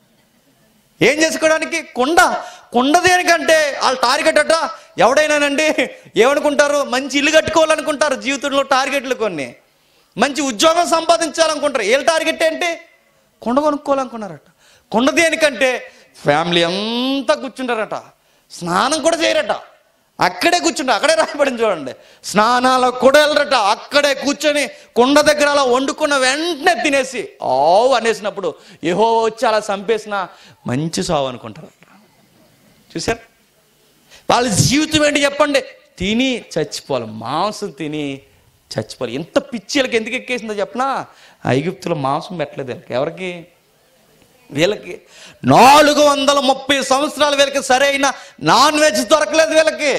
ఏం చేసుకోవడానికి కొండ కొండ దేనికంటే వాళ్ళ టార్గెట్ అట ఎవడైనానండి ఏమనుకుంటారు మంచి ఇల్లు కట్టుకోవాలనుకుంటారు జీవితంలో టార్గెట్లు కొన్ని మంచి ఉద్యోగం సంపాదించాలనుకుంటారు ఏం టార్గెట్ ఏంటి కొండ కొనుక్కోవాలనుకున్నారట కొండ దేనికంటే ఫ్యామిలీ అంతా కూర్చుంటారట స్నానం కూడా చేయరట అక్కడే కూర్చుంటారు అక్కడే రాయబడింది చూడండి స్నానాలకు కూడా వెళ్ళరట అక్కడే కూర్చొని కొండ దగ్గర అలా వండుకున్న వెంటనే తినేసి ఆవు అనేసినప్పుడు ఏహో వచ్చి అలా చంపేసిన మంచి సావు అనుకుంటారు చూసారు వాళ్ళ జీవితం ఏంటి చెప్పండి తిని చచ్చిపోవాలి మాంసం తిని చచ్చిపోవాలి ఎంత పిచ్చిలకి ఎందుకు ఎక్కేసిందో చెప్పనా ఐగుప్తులో మాంసం పెట్టలేదు వీళ్ళకి ఎవరికి వీళ్ళకి నాలుగు వందల ముప్పై సంవత్సరాలు వీళ్ళకి సరైన నాన్ వెజ్ దొరకలేదు వీళ్ళకి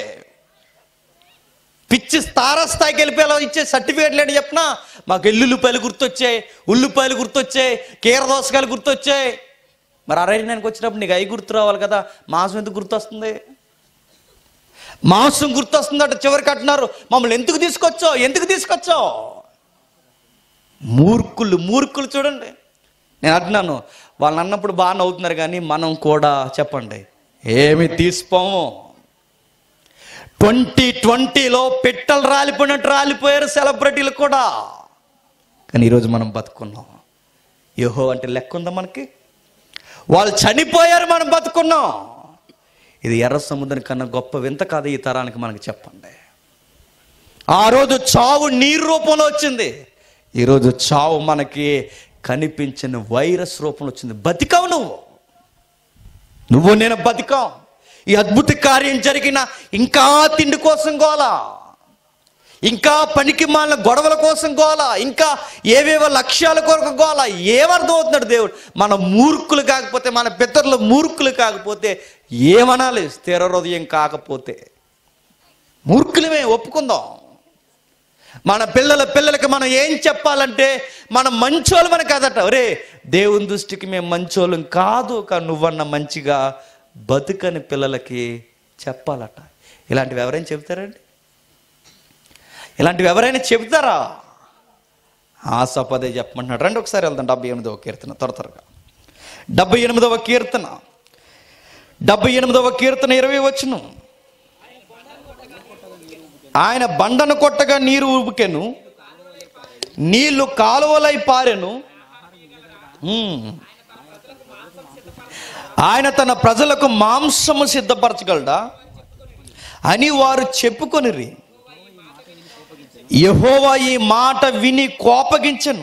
పిచ్చి తారస్థాయికి వెళ్ళిపోయేలా ఇచ్చే సర్టిఫికేట్లు ఏంటి చెప్పినా మాకు ఎల్లుల్లిపాయలు గుర్తొచ్చాయి ఉల్లిపాయలు గుర్తొచ్చాయి కీరదోసకాయలు గుర్తొచ్చాయి మరి అరణ్యానికి వచ్చినప్పుడు నీకు అవి గుర్తు రావాలి కదా మాంసం ఎందుకు గుర్తొస్తుంది మాంసం గుర్తొస్తుందట చివరికి అంటున్నారు మమ్మల్ని ఎందుకు తీసుకొచ్చావు ఎందుకు తీసుకొచ్చావు మూర్ఖులు మూర్ఖులు చూడండి నేను అంటున్నాను వాళ్ళు అన్నప్పుడు బాగా నవ్వుతున్నారు కానీ మనం కూడా చెప్పండి ఏమి తీసుకోము ట్వంటీ ట్వంటీలో పిట్టలు రాలిపోయినట్టు రాలిపోయారు సెలబ్రిటీలు కూడా కానీ ఈరోజు మనం బతుకున్నాం యోహో అంటే లెక్క ఉందా మనకి వాళ్ళు చనిపోయారు మనం బతుకున్నాం ఇది ఎర్ర సముద్రం కన్నా గొప్ప వింత కాదు ఈ తరానికి మనకి చెప్పండి ఆ రోజు చావు నీరు రూపంలో వచ్చింది ఈరోజు చావు మనకి కనిపించిన వైరస్ రూపంలో వచ్చింది బతికావు నువ్వు నువ్వు నేను బతికాం ఈ అద్భుత కార్యం జరిగిన ఇంకా తిండి కోసం గోలా ఇంకా పనికి మాలిన గొడవల కోసం గోల ఇంకా ఏవేవో లక్ష్యాల కొరకు గోల ఏమర్థమవుతున్నాడు దేవుడు మన మూర్ఖులు కాకపోతే మన పితరులు మూర్ఖులు కాకపోతే ఏమనాలి స్థిర హృదయం కాకపోతే మూర్ఖులమే ఒప్పుకుందాం మన పిల్లల పిల్లలకి మనం ఏం చెప్పాలంటే మనం మంచోళ్ళమని కాదట రే దేవుని దృష్టికి మేము మంచోళ్ళం కాదు కానీ నువ్వన్న మంచిగా బతుకని పిల్లలకి చెప్పాలట ఇలాంటివి ఎవరైనా చెప్తారండి ఇలాంటివి ఎవరైనా చెబుతారా ఆశపదే చెప్పమంటున్నాడు రండి ఒకసారి వెళ్దాం డెబ్బై ఎనిమిదవ కీర్తన త్వర త్వరగా డెబ్బై ఎనిమిదవ కీర్తన డెబ్బై ఎనిమిదవ కీర్తన ఇరవై వచ్చును ఆయన బండను కొట్టగా నీరు ఉబికెను నీళ్లు కాలువలై పారెను ఉమ్. ఆయన తన ప్రజలకు మాంసము సిద్ధపరచగలడా అని వారు చెప్పుకొనిరి యహోవా ఈ మాట విని కోపగించను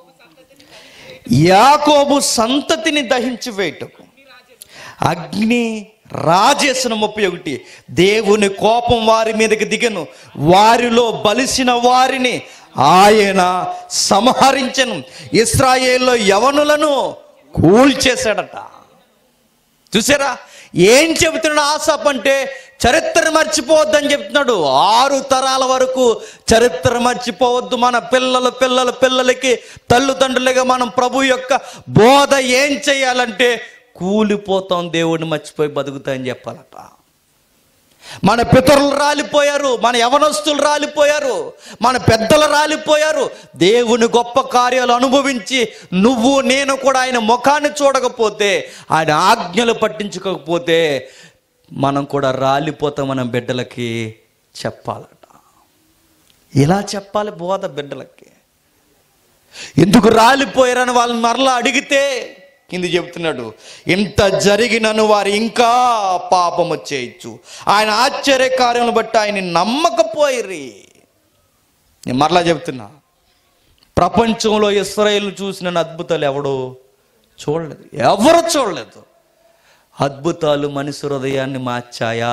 యాకోబు సంతతిని దహించి వేయటకు అగ్ని రాజేసిన ముప్పై ఒకటి దేవుని కోపం వారి మీదకి దిగను వారిలో బలిసిన వారిని ఆయన సంహరించను ఇస్రాయేల్లో యవనులను కూల్చేశాడట చూసారా ఏం చెబుతున్నాడు ఆసాప్ అంటే చరిత్ర మర్చిపోవద్దని చెప్తున్నాడు ఆరు తరాల వరకు చరిత్ర మర్చిపోవద్దు మన పిల్లల పిల్లల పిల్లలకి తల్లిదండ్రులుగా మనం ప్రభు యొక్క బోధ ఏం చేయాలంటే కూలిపోతాం దేవుడిని మర్చిపోయి బతుకుతాయని చెప్పాలట మన పితరులు రాలిపోయారు మన యవనస్తులు రాలిపోయారు మన పెద్దలు రాలిపోయారు దేవుని గొప్ప కార్యాలు అనుభవించి నువ్వు నేను కూడా ఆయన ముఖాన్ని చూడకపోతే ఆయన ఆజ్ఞలు పట్టించుకోకపోతే మనం కూడా రాలిపోతాం మన బిడ్డలకి చెప్పాలట ఇలా చెప్పాలి బోధ బిడ్డలకి ఎందుకు రాలిపోయారని వాళ్ళని మరలా అడిగితే కింది చెబుతున్నాడు ఇంత జరిగినను వారు ఇంకా పాపము చేయొచ్చు ఆయన ఆశ్చర్య కార్యములు బట్టి ఆయన నమ్మకపోయిరి నేను మరలా చెబుతున్నా ప్రపంచంలో ఇస్రాయేల్ చూసిన అద్భుతాలు ఎవడు చూడలేదు ఎవరు చూడలేదు అద్భుతాలు మనిషి హృదయాన్ని మార్చాయా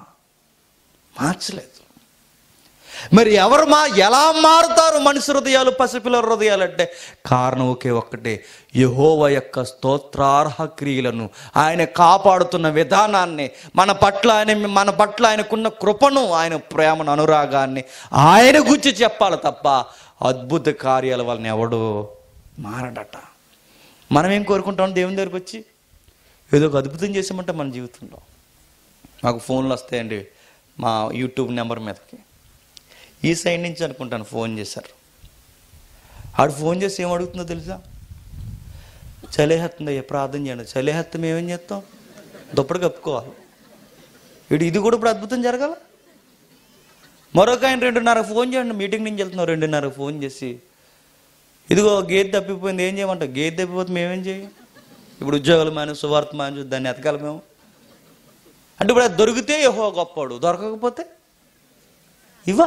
మార్చలేదు మరి ఎవరు మా ఎలా మారుతారు మనిషి హృదయాలు పసిపిల్లల హృదయాలు అంటే కారణం ఒకే ఒక్కటే యహోవ యొక్క స్తోత్రార్హ క్రియలను ఆయన కాపాడుతున్న విధానాన్ని మన పట్ల ఆయన మన పట్ల ఆయనకున్న కృపను ఆయన ప్రేమను అనురాగాన్ని ఆయన గురించి చెప్పాలి తప్ప అద్భుత కార్యాల వలన ఎవడు మారడట మనం ఏం కోరుకుంటాం దేవుని దగ్గరికి వచ్చి ఏదో ఒక అద్భుతం చేసామంటే మన జీవితంలో మాకు ఫోన్లు వస్తాయండి మా యూట్యూబ్ నెంబర్ మీదకి ఈ సైడ్ నుంచి అనుకుంటాను ఫోన్ చేశారు ఆడు ఫోన్ చేసి ఏం అడుగుతుందో తెలుసా చలేహత్తుంది ప్రార్థన చేయండి చలేహత్తం మేమేం చేస్తాం దుప్పటి కప్పుకోవాలి ఇటు ఇది కూడా ఇప్పుడు అద్భుతం జరగాల మరొక ఆయన రెండున్నర ఫోన్ చేయండి మీటింగ్ నుంచి వెళ్తున్నాం రెండున్నర ఫోన్ చేసి ఇదిగో గేదె తప్పిపోయింది ఏం చేయమంటాం గేదె తప్పిపోతే మేమేం చేయం ఇప్పుడు ఉద్యోగాలు మాని సువార్త మాని దాన్ని ఎతకాలి మేము అంటే ఇప్పుడు అది దొరికితే యహో గొప్పవాడు దొరకకపోతే ఇవా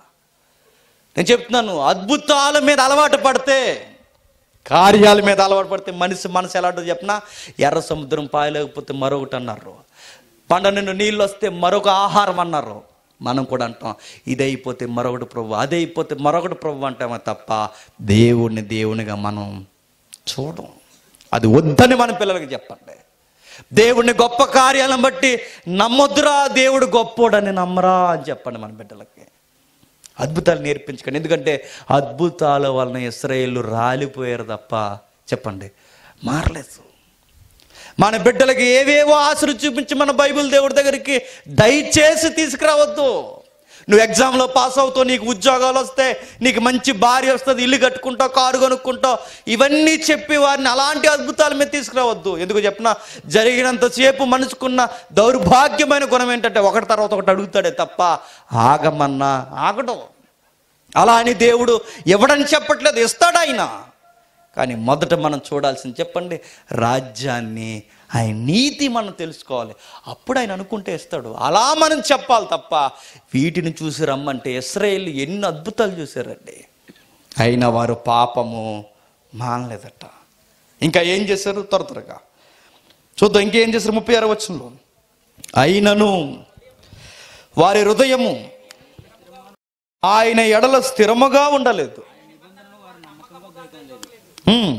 నేను చెప్తున్నాను అద్భుతాల మీద అలవాటు పడితే కార్యాల మీద అలవాటు పడితే మనిషి మనసు ఎలా ఉంటుంది చెప్పినా ఎర్ర సముద్రం పాయలేకపోతే మరొకటి అన్నారు పండ నిండు నీళ్ళు వస్తే మరొక ఆహారం అన్నారు మనం కూడా అంటాం ఇది అయిపోతే మరొకటి ప్రభు అది అయిపోతే మరొకటి ప్రభు అంటామే తప్ప దేవుణ్ణి దేవునిగా మనం చూడం అది వద్దని మన పిల్లలకి చెప్పండి దేవుడిని గొప్ప కార్యాలను బట్టి నమ్మొద్దురా దేవుడు గొప్పోడని నమ్మరా అని చెప్పండి మన బిడ్డలకి అద్భుతాలు నేర్పించకండి ఎందుకంటే అద్భుతాల వలన ఇస్రాయేళ్ళు రాలిపోయారు తప్ప చెప్పండి మారలేదు మన బిడ్డలకి ఏవేవో ఆశలు చూపించి మన బైబిల్ దేవుడి దగ్గరికి దయచేసి తీసుకురావద్దు నువ్వు ఎగ్జామ్లో పాస్ అవుతావు నీకు ఉద్యోగాలు వస్తే నీకు మంచి భార్య వస్తుంది ఇల్లు కట్టుకుంటావు కారు కొనుక్కుంటావు ఇవన్నీ చెప్పి వారిని అలాంటి అద్భుతాల మీద తీసుకురావద్దు ఎందుకు చెప్పిన జరిగినంతసేపు మనసుకున్న దౌర్భాగ్యమైన గుణం ఏంటంటే ఒకటి తర్వాత ఒకటి అడుగుతాడే తప్ప ఆగమన్నా ఆగడం అలా అని దేవుడు ఎవడని చెప్పట్లేదు ఇస్తాడు ఆయన కానీ మొదట మనం చూడాల్సింది చెప్పండి రాజ్యాన్ని ఆయన నీతి మనం తెలుసుకోవాలి అప్పుడు ఆయన అనుకుంటే ఇస్తాడు అలా మనం చెప్పాలి తప్ప వీటిని చూసి రమ్మంటే ఇస్రాయేల్ ఎన్ని అద్భుతాలు చూశారండి అయినా వారు పాపము మానలేదట ఇంకా ఏం చేశారు త్వర త్వరగా చూద్దాం ఇంకేం చేశారు ముప్పై ఆరు వచ్చంలో అయినను వారి హృదయము ఆయన ఎడల స్థిరముగా ఉండలేదు హ్మ్.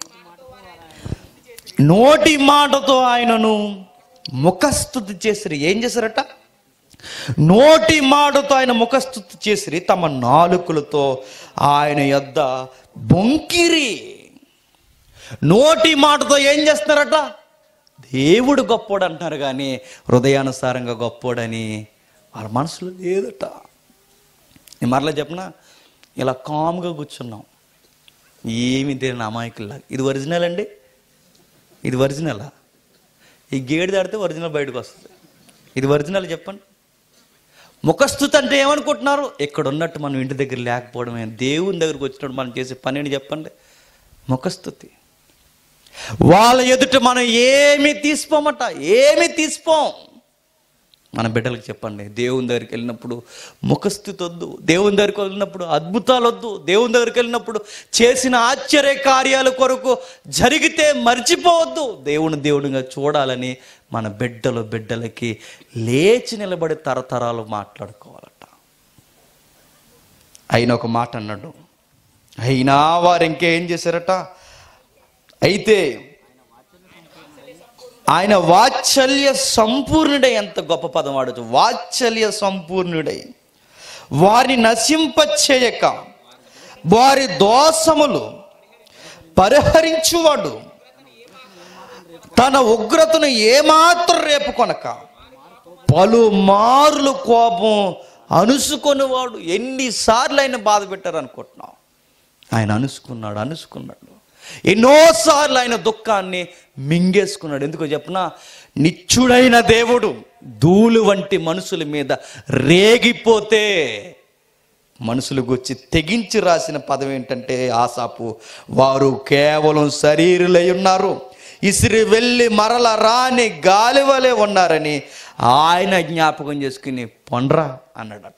నోటి మాటతో ఆయనను ముఖస్థుతి చేసిరి ఏం చేశారట నోటి మాటతో ఆయన ముఖస్థుతి చేసిరి తమ నాలుకలతో ఆయన యొద్ద బొంకిరి నోటి మాటతో ఏం చేస్తున్నారట దేవుడు గొప్పోడు అంటున్నారు కానీ హృదయానుసారంగా గొప్పోడని వాళ్ళ మనసులో లేదట నేను మరలా చెప్పనా ఇలా కామ్గా కూర్చున్నాం ఏమి తెలియని అమాయకుల్లా ఇది ఒరిజినల్ అండి ఇది ఒరిజినలా ఈ గేడు దాడితే ఒరిజినల్ బయటకు వస్తుంది ఇది ఒరిజినల్ చెప్పండి ముఖస్థుతి అంటే ఏమనుకుంటున్నారు ఇక్కడ ఉన్నట్టు మనం ఇంటి దగ్గర లేకపోవడమే దేవుని దగ్గరికి వచ్చినప్పుడు మనం చేసే పని ఏంటి చెప్పండి ముఖస్థుతి వాళ్ళ ఎదుట మనం ఏమి తీసుకోమట ఏమి తీసుకోం మన బిడ్డలకు చెప్పండి దేవుని దగ్గరికి వెళ్ళినప్పుడు ముఖస్థుతి వద్దు దేవుని దగ్గరికి వెళ్ళినప్పుడు అద్భుతాలు వద్దు దేవుని దగ్గరికి వెళ్ళినప్పుడు చేసిన ఆశ్చర్య కార్యాల కొరకు జరిగితే మర్చిపోవద్దు దేవుని దేవుడిగా చూడాలని మన బిడ్డలు బిడ్డలకి లేచి నిలబడి తరతరాలు మాట్లాడుకోవాలట అయిన ఒక మాట అన్నాడు అయినా వారు ఇంకేం చేశారట అయితే ఆయన వాత్సల్య సంపూర్ణుడై ఎంత గొప్ప పదం వాడచ్చు వాత్సల్య సంపూర్ణుడై వారిని నశింపచేయక వారి దోషములు పరిహరించువాడు తన ఉగ్రతను ఏమాత్రం రేపుకొనక పలుమార్లు కోపం అనుసుకొనివాడు ఎన్నిసార్లు ఆయన బాధ పెట్టారు అనుకుంటున్నాం ఆయన అనుసుకున్నాడు అనుసుకున్నాడు ఎన్నోసార్లు ఆయన దుఃఖాన్ని మింగేసుకున్నాడు ఎందుకో చెప్పనా నిచ్చుడైన దేవుడు ధూళి వంటి మనుషుల మీద రేగిపోతే మనుషులు గుచ్చి తెగించి రాసిన పదం ఏంటంటే ఆసాపు వారు కేవలం శరీరులై ఉన్నారు ఇసిరి వెళ్ళి మరల రాని గాలి వలె ఉన్నారని ఆయన జ్ఞాపకం చేసుకుని పొండ్రా అన్నాడట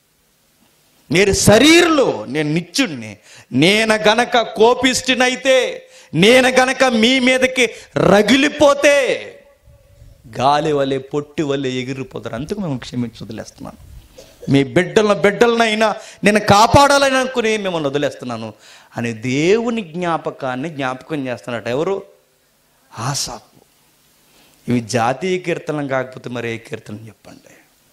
మీరు శరీరులు నేను నిత్యుణ్ణి నేను గనక కోపిష్టినైతే నేను గనక మీ మీదకి రగిలిపోతే గాలి వలె పొట్టి వలె ఎగిరిపోతారు అందుకు మేము క్షమించి వదిలేస్తున్నాను మీ బిడ్డల బిడ్డలనైనా నేను కాపాడాలని అనుకుని మిమ్మల్ని వదిలేస్తున్నాను అని దేవుని జ్ఞాపకాన్ని జ్ఞాపకం చేస్తున్నట్ట ఎవరు ఆసాపు ఇవి జాతీయ కీర్తనం కాకపోతే మరి ఏ కీర్తనం చెప్పండి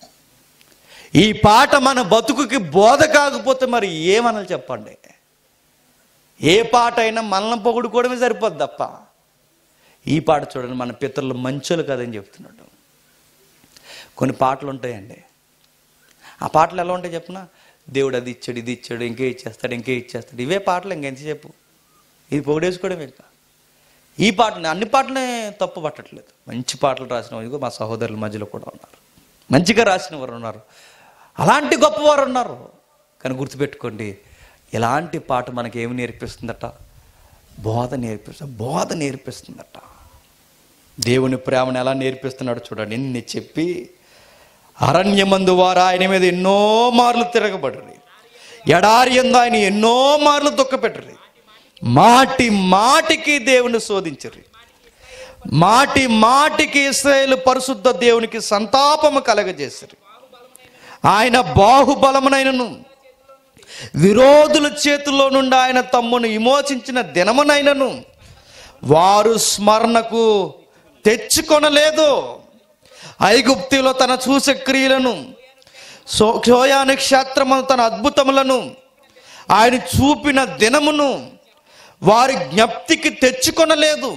ఈ పాట మన బతుకుకి బోధ కాకపోతే మరి ఏమనాలి చెప్పండి ఏ పాట అయినా మనల్ని పొగుడుకోవడమే సరిపోద్ది తప్ప ఈ పాట చూడండి మన పితరులు మంచులు కదని చెప్తున్నాడు కొన్ని పాటలు ఉంటాయండి ఆ పాటలు ఎలా ఉంటాయి చెప్పిన దేవుడు అది ఇచ్చాడు ఇది ఇచ్చాడు ఇంకే ఇచ్చేస్తాడు ఇంకే ఇచ్చేస్తాడు ఇవే పాటలు ఇంకెంత చెప్పు ఇది పొగిడేసుకోవడమే ఇంకా ఈ పాటని అన్ని పాటలే తప్పు పట్టట్లేదు మంచి పాటలు రాసిన ఇదిగో మా సహోదరుల మధ్యలో కూడా ఉన్నారు మంచిగా రాసిన వారు ఉన్నారు అలాంటి గొప్పవారు ఉన్నారు కానీ గుర్తుపెట్టుకోండి ఎలాంటి పాట మనకి ఏమి నేర్పిస్తుందట బోధ నేర్పిస్తుంది బోధ నేర్పిస్తుందట దేవుని ప్రేమను ఎలా నేర్పిస్తున్నాడు చూడండి ఎన్ని చెప్పి అరణ్యమందు వారు ఆయన మీద ఎన్నో మార్లు తిరగబడరు ఎడారి ఎందు ఆయన ఎన్నో మార్లు దుఃఖపెట్టరు మాటి మాటికి దేవుని శోధించరు మాటి మాటికి ఇస్రాయేల్ పరిశుద్ధ దేవునికి సంతాపము కలగజేశారు ఆయన బాహుబలమునైనను విరోధుల చేతుల్లో నుండి ఆయన తమ్మును విమోచించిన దినమునైనను వారు స్మరణకు తెచ్చుకొనలేదు ఐగుప్తిలో తన చూసే క్రియలను సో సోయాను క్షేత్రము తన అద్భుతములను ఆయన చూపిన దినమును వారి జ్ఞప్తికి తెచ్చుకొనలేదు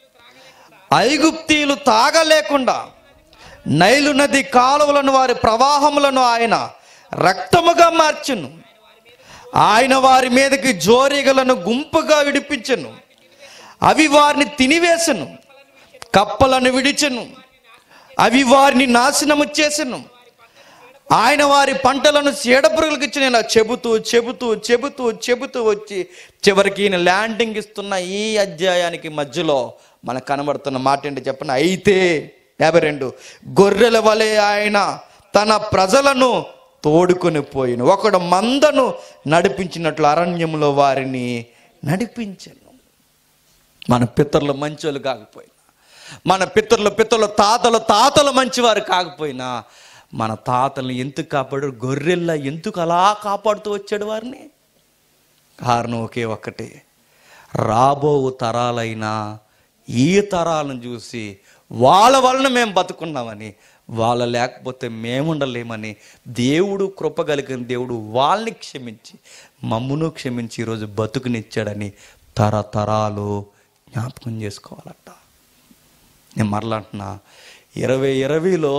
ఐగుప్తీయులు తాగలేకుండా నైలు నది కాలువలను వారి ప్రవాహములను ఆయన రక్తముగా మార్చెను ఆయన వారి మీదకి జోరిగలను గుంపుగా విడిపించెను అవి వారిని తినివేసెను కప్పలను విడిచెను అవి వారిని నాశనము చేసెను ఆయన వారి పంటలను చీడపురుగులకు ఇచ్చిన ఇలా చెబుతూ చెబుతూ చెబుతూ చెబుతూ వచ్చి చివరికి ఈయన ల్యాండింగ్ ఇస్తున్న ఈ అధ్యాయానికి మధ్యలో మనకు కనబడుతున్న మాట ఏంటి చెప్పండి అయితే యాభై రెండు గొర్రెల వలె ఆయన తన ప్రజలను తోడుకొని పోయిన ఒకడు మందను నడిపించినట్లు అరణ్యంలో వారిని నడిపించను మన పితరులు మంచోళ్ళు కాకపోయినా మన పితరులు పితరులు తాతలు తాతలు మంచివారు కాకపోయినా మన తాతల్ని ఎందుకు కాపాడు గొర్రెల్లా ఎందుకు అలా కాపాడుతూ వచ్చాడు వారిని కారణం ఒకే ఒక్కటే రాబో తరాలైనా ఈ తరాలను చూసి వాళ్ళ వలన మేము బతుకున్నామని వాళ్ళ లేకపోతే మేముండలేమని దేవుడు కృప కలిగిన దేవుడు వాళ్ళని క్షమించి మమ్మును క్షమించి ఈరోజు బతుకునిచ్చాడని తరతరాలు జ్ఞాపకం చేసుకోవాలట నేను మరలా అంటున్నా ఇరవై ఇరవైలో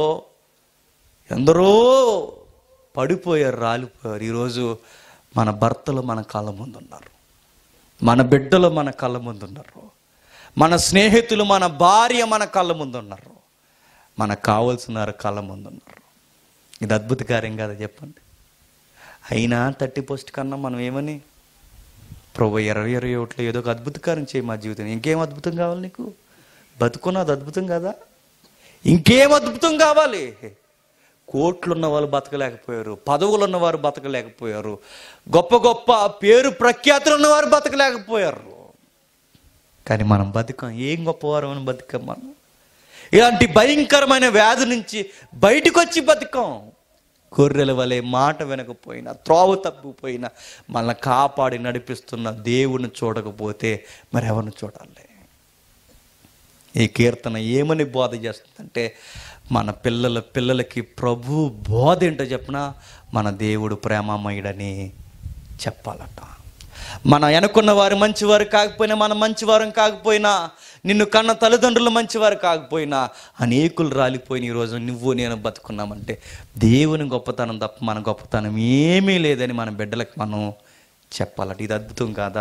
ఎందరో పడిపోయారు రాలిపోయారు ఈరోజు మన భర్తలు మన కాళ్ళ ముందు ఉన్నారు మన బిడ్డలు మన కళ్ళ ముందు ఉన్నారు మన స్నేహితులు మన భార్య మన కళ్ళ ముందు ఉన్నారు మనకు కావలసిన వారు కళ్ళ ముందు ఉన్నారు ఇది అద్భుత కార్యం కదా చెప్పండి అయినా థర్టీ పోస్ట్ కన్నా మనం ఏమని ప్రభు ఇరవై ఇరవై ఒకటిలో ఏదో ఒక అద్భుత కార్యం చేయి మా జీవితం ఇంకేం అద్భుతం కావాలి నీకు బతుకున్నది అద్భుతం కదా ఇంకేం అద్భుతం కావాలి కోట్లు ఉన్న వాళ్ళు బతకలేకపోయారు పదవులు ఉన్నవారు బతకలేకపోయారు గొప్ప గొప్ప పేరు ప్రఖ్యాతులు ఉన్నవారు బతకలేకపోయారు కానీ మనం బతికాం ఏం గొప్పవారం అని బతికాం మనం ఇలాంటి భయంకరమైన వ్యాధి నుంచి బయటకు వచ్చి బతికాం గొర్రెల వలె మాట వినకపోయినా త్రోవ తప్పిపోయినా మనల్ని కాపాడి నడిపిస్తున్న దేవుని చూడకపోతే మరి ఎవరిని చూడాలి ఈ కీర్తన ఏమని బోధ చేస్తుందంటే మన పిల్లల పిల్లలకి ప్రభు బోధ ఏంటో చెప్పిన మన దేవుడు ప్రేమమయుడని చెప్పాలట మన వెనుకున్న వారు మంచివారు కాకపోయినా మన మంచివారం కాకపోయినా నిన్ను కన్న తల్లిదండ్రులు మంచివారు కాకపోయినా అనేకులు రాలిపోయిన ఈరోజు నువ్వు నేను బతుకున్నామంటే దేవుని గొప్పతనం తప్ప మన గొప్పతనం ఏమీ లేదని మన బిడ్డలకు మనం చెప్పాలట ఇది అద్భుతం కాదా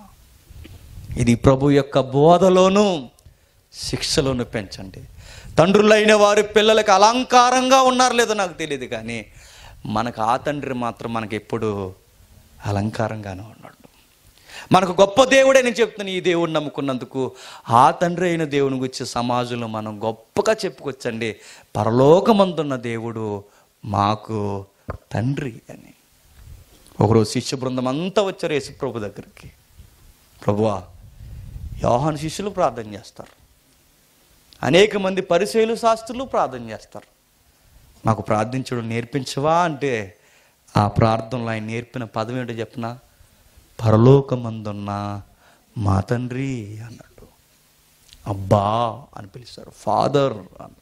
ఇది ప్రభు యొక్క బోధలోను శిక్షలోను పెంచండి తండ్రులైన వారి పిల్లలకి అలంకారంగా ఉన్నారు లేదో నాకు తెలియదు కానీ మనకు ఆ తండ్రి మాత్రం మనకి ఎప్పుడు అలంకారంగానే ఉన్నాడు మనకు గొప్ప దేవుడే నేను చెప్తున్నాను ఈ దేవుడిని నమ్ముకున్నందుకు ఆ తండ్రి అయిన దేవుని గురించి సమాజంలో మనం గొప్పగా చెప్పుకొచ్చండి పరలోకమందున్న దేవుడు మాకు తండ్రి అని ఒకరోజు శిష్య బృందం అంతా వచ్చారు యేసుప్రభు దగ్గరికి ప్రభువా యోహాను శిష్యులు ప్రార్థన చేస్తారు అనేక మంది పరిచయులు శాస్త్రులు ప్రార్థన చేస్తారు మాకు ప్రార్థించడం నేర్పించవా అంటే ఆ ప్రార్థనలో ఆయన నేర్పిన పదం ఏంటో చెప్పిన పరలోకమందున్న మా తండ్రి అన్నాడు అబ్బా అని పిలుస్తారు ఫాదర్ అన్నాడు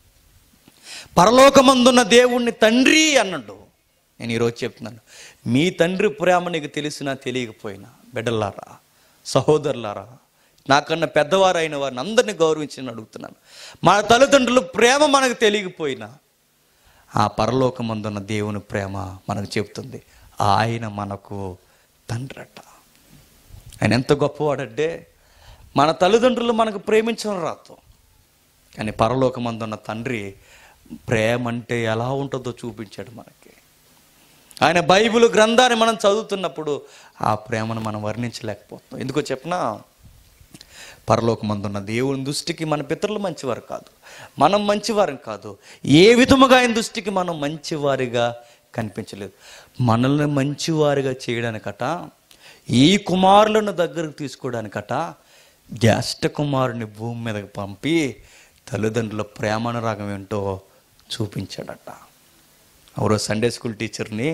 పరలోకమందున్న దేవుణ్ణి తండ్రి అన్నాడు నేను ఈరోజు చెప్తున్నాను మీ తండ్రి ప్రేమ నీకు తెలిసినా తెలియకపోయినా బిడ్డలారా సహోదరులారా నాకన్నా పెద్దవారు అయిన వారిని అందరినీ గౌరవించి అడుగుతున్నాను మన తల్లిదండ్రుల ప్రేమ మనకు తెలియకపోయినా ఆ పరలోకమందున్న దేవుని ప్రేమ మనకు చెబుతుంది ఆయన మనకు తండ్రట ఆయన ఎంత గొప్పవాడంటే మన తల్లిదండ్రులు మనకు ప్రేమించడం రాదు కానీ పరలోకమందున్న తండ్రి ప్రేమ అంటే ఎలా ఉంటుందో చూపించాడు మనకి ఆయన బైబిల్ గ్రంథాన్ని మనం చదువుతున్నప్పుడు ఆ ప్రేమను మనం వర్ణించలేకపోతాం ఎందుకో చెప్పనా పరలోకమందున్న దేవుని దృష్టికి మన పితరులు మంచివారు కాదు మనం మంచివారం కాదు ఏ విధముగా ఆయన దృష్టికి మనం మంచివారిగా కనిపించలేదు మనల్ని మంచివారిగా చేయడానికట ఈ కుమారులను దగ్గరకు తీసుకోవడానికట జ్యేష్ఠ కుమారుని భూమి మీదకి పంపి తల్లిదండ్రుల ప్రేమానురాగం ఏంటో చూపించాడట ఎవరో సండే స్కూల్ టీచర్ని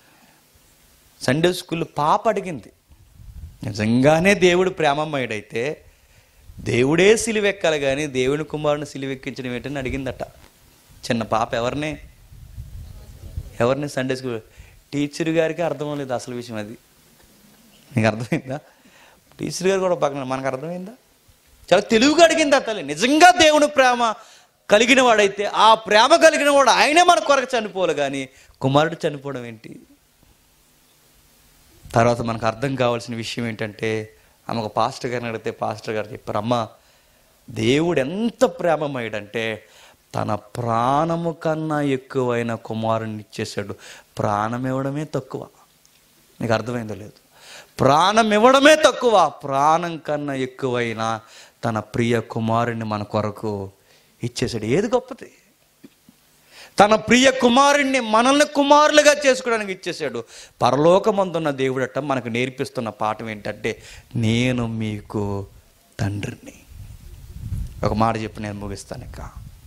సండే స్కూల్ పాప అడిగింది నిజంగానే దేవుడు ప్రేమమయుడైతే దేవుడే సిలివెక్కాలి కానీ దేవుని కుమారుని సిలివెక్కించడం ఏంటని అడిగిందట చిన్న పాప ఎవరిని ఎవరిని సండే స్కూల్ టీచర్ గారికి అర్థం లేదు అసలు విషయం అది నీకు అర్థమైందా టీచర్ గారు కూడా పక్కన మనకు అర్థమైందా చాలా తెలుగుగా అడిగింది ఆ తల్లి నిజంగా దేవుని ప్రేమ కలిగిన వాడైతే ఆ ప్రేమ కలిగిన వాడు ఆయనే మన కొరకు చనిపోవాలి కానీ కుమారుడు చనిపోవడం ఏంటి తర్వాత మనకు అర్థం కావాల్సిన విషయం ఏంటంటే ఆమె ఒక పాస్టర్ గారిని అడిగితే పాస్టర్ గారు చెప్పారు అమ్మ దేవుడు ఎంత ప్రేమమయుడంటే తన ప్రాణము కన్నా ఎక్కువైన కుమారుని ఇచ్చేసాడు ప్రాణం ఇవ్వడమే తక్కువ నీకు అర్థమైందో లేదు ప్రాణం ఇవ్వడమే తక్కువ ప్రాణం కన్నా ఎక్కువైన తన ప్రియ కుమారుని మన కొరకు ఇచ్చేసాడు ఏది గొప్పది తన ప్రియ కుమారుణ్ణి మనల్ని కుమారులుగా చేసుకోవడానికి ఇచ్చేసాడు పరలోకమందున్న దేవుడట మనకు నేర్పిస్తున్న పాఠం ఏంటంటే నేను మీకు తండ్రిని ఒక మాట చెప్పి నేను ముగిస్తాను ఇక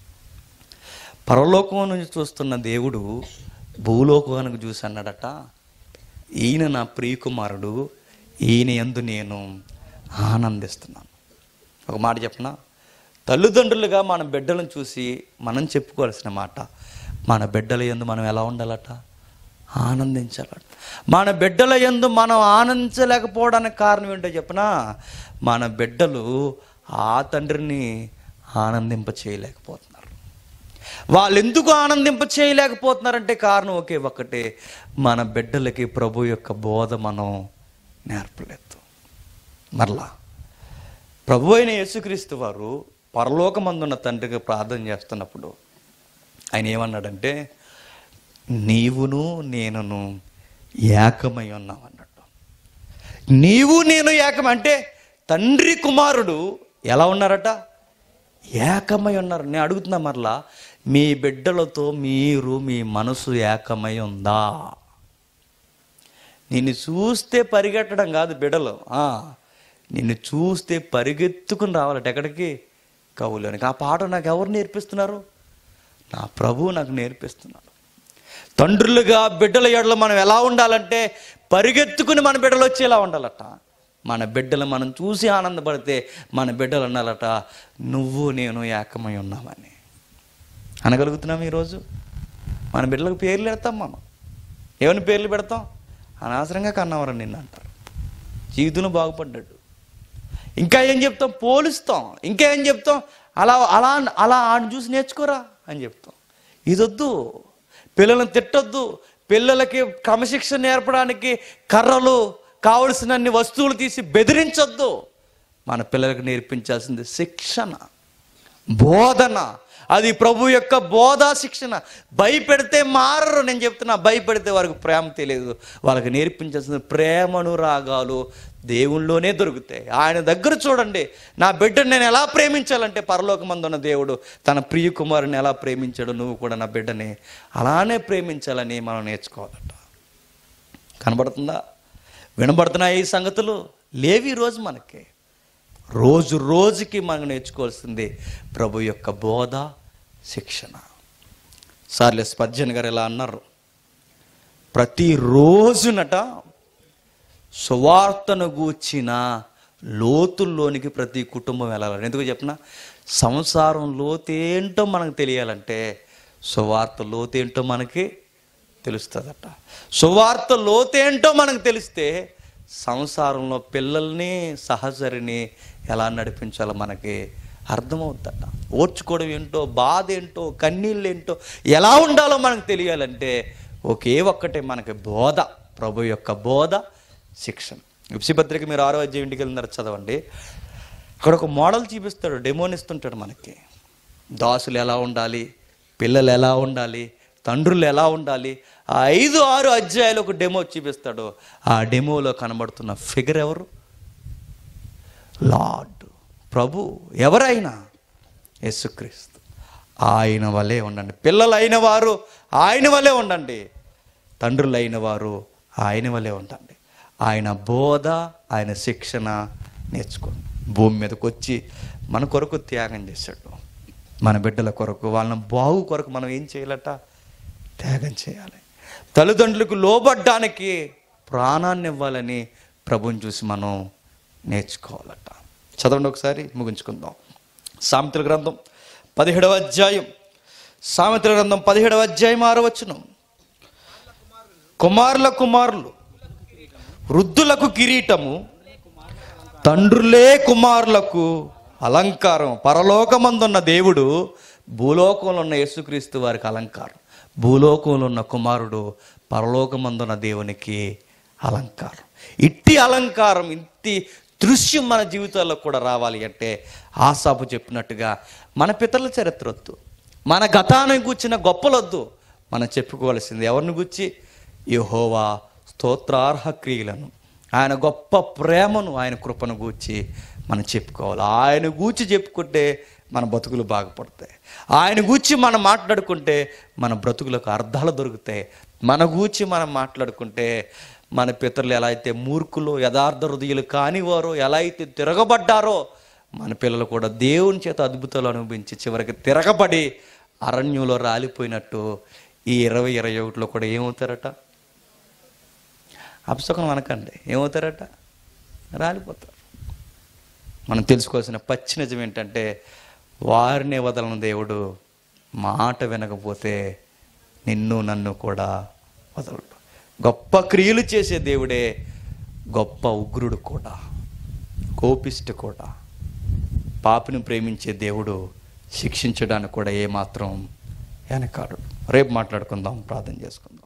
పరలోకం నుంచి చూస్తున్న దేవుడు భూలోకానికి చూసి అన్నాడట ఈయన నా ప్రియకుమారుడు ఈయన ఎందు నేను ఆనందిస్తున్నాను ఒక మాట చెప్పనా తల్లిదండ్రులుగా మన బిడ్డలను చూసి మనం చెప్పుకోవాల్సిన మాట మన బిడ్డల యందు మనం ఎలా ఉండాలట ఆనందించాలట మన బిడ్డల యందు మనం ఆనందించలేకపోవడానికి కారణం ఏంటో చెప్పనా మన బిడ్డలు ఆ తండ్రిని ఆనందింప చేయలేకపోతున్నారు వాళ్ళు ఎందుకు ఆనందింప చేయలేకపోతున్నారంటే కారణం ఒకే ఒక్కటే మన బిడ్డలకి ప్రభు యొక్క బోధ మనం నేర్పలేదు మరలా ప్రభు అయిన యేసుక్రీస్తు వారు పరలోకమందున్న తండ్రికి ప్రార్థన చేస్తున్నప్పుడు ఆయన ఏమన్నాడంటే నీవును నేనును ఏకమై ఉన్నాం అన్నట్టు నీవు నేను ఏకం అంటే తండ్రి కుమారుడు ఎలా ఉన్నారట ఏకమై ఉన్నారు నేను అడుగుతున్నా మరలా మీ బిడ్డలతో మీరు మీ మనసు ఏకమై ఉందా నిన్ను చూస్తే పరిగెట్టడం కాదు బిడలు ఆ, నిన్ను చూస్తే పరిగెత్తుకుని రావాలట ఎక్కడికి కవులోనికి ఆ పాట నాకు ఎవరు నేర్పిస్తున్నారు నా ప్రభువు నాకు నేర్పిస్తున్నాడు తండ్రులుగా బిడ్డల ఎడలో మనం ఎలా ఉండాలంటే పరిగెత్తుకుని మన బిడ్డలు వచ్చేలా ఉండాలట మన బిడ్డలు మనం చూసి ఆనందపడితే మన బిడ్డలు అన్నారట నువ్వు నేను ఏకమై ఉన్నామని అనగలుగుతున్నాం ఈరోజు మన బిడ్డలకు పేర్లు పెడతాం మనం ఏమని పేర్లు పెడతాం అనవసరంగా కన్నవరం నిన్ను అంటారు జీవితంలో బాగుపడ్డాడు ఇంకా ఏం చెప్తాం పోలుస్తాం ఇంకా ఏం చెప్తాం అలా అలా అలా ఆడిని చూసి నేర్చుకోరా అని చెప్తాం ఇదొద్దు పిల్లలను తిట్టొద్దు పిల్లలకి క్రమశిక్షణ నేర్పడానికి కర్రలు కావలసినన్ని వస్తువులు తీసి బెదిరించొద్దు మన పిల్లలకు నేర్పించాల్సింది శిక్షణ బోధన అది ప్రభు యొక్క బోధ శిక్షణ భయపెడితే మారరు నేను చెప్తున్నా భయపెడితే వారికి ప్రేమ తెలియదు వాళ్ళకి నేర్పించాల్సిన ప్రేమను రాగాలు దేవుళ్ళలోనే దొరుకుతాయి ఆయన దగ్గర చూడండి నా బిడ్డను నేను ఎలా ప్రేమించాలంటే పరలోకమందున్న దేవుడు తన ప్రియ కుమారుని ఎలా ప్రేమించాడు నువ్వు కూడా నా బిడ్డని అలానే ప్రేమించాలని మనం నేర్చుకోవాలట కనబడుతుందా వినబడుతున్నాయి ఈ సంగతులు లేవి ఈ రోజు మనకి రోజు రోజుకి మనం నేర్చుకోవాల్సింది ప్రభు యొక్క బోధ శిక్షణ సార్లే స్పర్జన్ గారు ఇలా అన్నారు ప్రతిరోజునట సువార్తను గూర్చిన లోతుల్లోనికి ప్రతి కుటుంబం వెళ్ళాలి ఎందుకు చెప్పిన సంసారం లోతేంటో మనకు తెలియాలంటే సువార్త లోతేంటో మనకి తెలుస్తుందట సువార్త లోతేంటో మనకు తెలిస్తే సంసారంలో పిల్లల్ని సహచరిని ఎలా నడిపించాలో మనకి అర్థమవుద్దట ఓర్చుకోవడం ఏంటో బాధ ఏంటో కన్నీళ్ళు ఏంటో ఎలా ఉండాలో మనకు తెలియాలంటే ఒకే ఒక్కటే మనకి బోధ ప్రభు యొక్క బోధ శిక్షణ విప్సిపత్రిక మీరు ఆరో అధ్యాయం ఇంటికి వెళ్ళినారు చదవండి అక్కడ ఒక మోడల్ చూపిస్తాడు డెమోనిస్తుంటాడు మనకి దాసులు ఎలా ఉండాలి పిల్లలు ఎలా ఉండాలి తండ్రులు ఎలా ఉండాలి ఆ ఐదు ఆరు అధ్యాయాలు ఒక డెమో చూపిస్తాడు ఆ డెమోలో కనబడుతున్న ఫిగర్ ఎవరు లార్డ్ ప్రభు ఎవరైనా యేసుక్రీస్తు ఆయన వలే ఉండండి పిల్లలు అయిన వారు ఆయన వలే ఉండండి తండ్రులు అయిన వారు ఆయన వలే ఉండండి ఆయన బోధ ఆయన శిక్షణ నేర్చుకోండి భూమి మీదకి వచ్చి మన కొరకు త్యాగం చేశాడు మన బిడ్డల కొరకు వాళ్ళని బాగు కొరకు మనం ఏం చేయాలట త్యాగం చేయాలి తల్లిదండ్రులకు లోబడ్డానికి ప్రాణాన్ని ఇవ్వాలని ప్రభుని చూసి మనం నేర్చుకోవాలట చదవండి ఒకసారి ముగించుకుందాం సామెతల గ్రంథం పదిహేడవ అధ్యాయం సామెతల గ్రంథం పదిహేడవ అధ్యాయం ఆరవచ్చును కుమారుల కుమారులు వృద్ధులకు కిరీటము తండ్రులే కుమారులకు అలంకారం పరలోకమందున్న దేవుడు భూలోకంలో ఉన్న యేసుక్రీస్తు వారికి అలంకారం భూలోకంలో ఉన్న కుమారుడు పరలోకమందున్న దేవునికి అలంకారం ఇట్టి అలంకారం ఇంటి దృశ్యం మన జీవితాల్లో కూడా రావాలి అంటే ఆసాపు చెప్పినట్టుగా మన పితరుల చరిత్ర వద్దు మన గతాన్ని కూర్చిన గొప్పలొద్దు మనం చెప్పుకోవాల్సింది ఎవరిని గుచ్చి యెహోవా స్తోత్రార్హ క్రియలను ఆయన గొప్ప ప్రేమను ఆయన కృపను గూర్చి మనం చెప్పుకోవాలి ఆయన గూర్చి చెప్పుకుంటే మన బతుకులు బాగుపడతాయి ఆయన గూర్చి మనం మాట్లాడుకుంటే మన బ్రతుకులకు అర్థాలు దొరుకుతాయి మన గూర్చి మనం మాట్లాడుకుంటే మన పితరులు ఎలా అయితే మూర్ఖులు యథార్థ హృదయులు కానివారో ఎలా అయితే తిరగబడ్డారో మన పిల్లలు కూడా దేవుని చేత అద్భుతాలు అనుభవించి చివరికి తిరగబడి అరణ్యంలో రాలిపోయినట్టు ఈ ఇరవై ఇరవై ఒకటిలో కూడా ఏమవుతారట అపశకం అనకండి ఏమవుతారట రాలిపోతారు మనం తెలుసుకోవాల్సిన పచ్చి నిజం ఏంటంటే వారిని వదలను దేవుడు మాట వినకపోతే నిన్ను నన్ను కూడా వదలడు గొప్ప క్రియలు చేసే దేవుడే గొప్ప ఉగ్రుడు కూడా కోపిష్టి కూడా పాపిని ప్రేమించే దేవుడు శిక్షించడానికి కూడా ఏమాత్రం వెనకాడు రేపు మాట్లాడుకుందాం ప్రార్థన చేసుకుందాం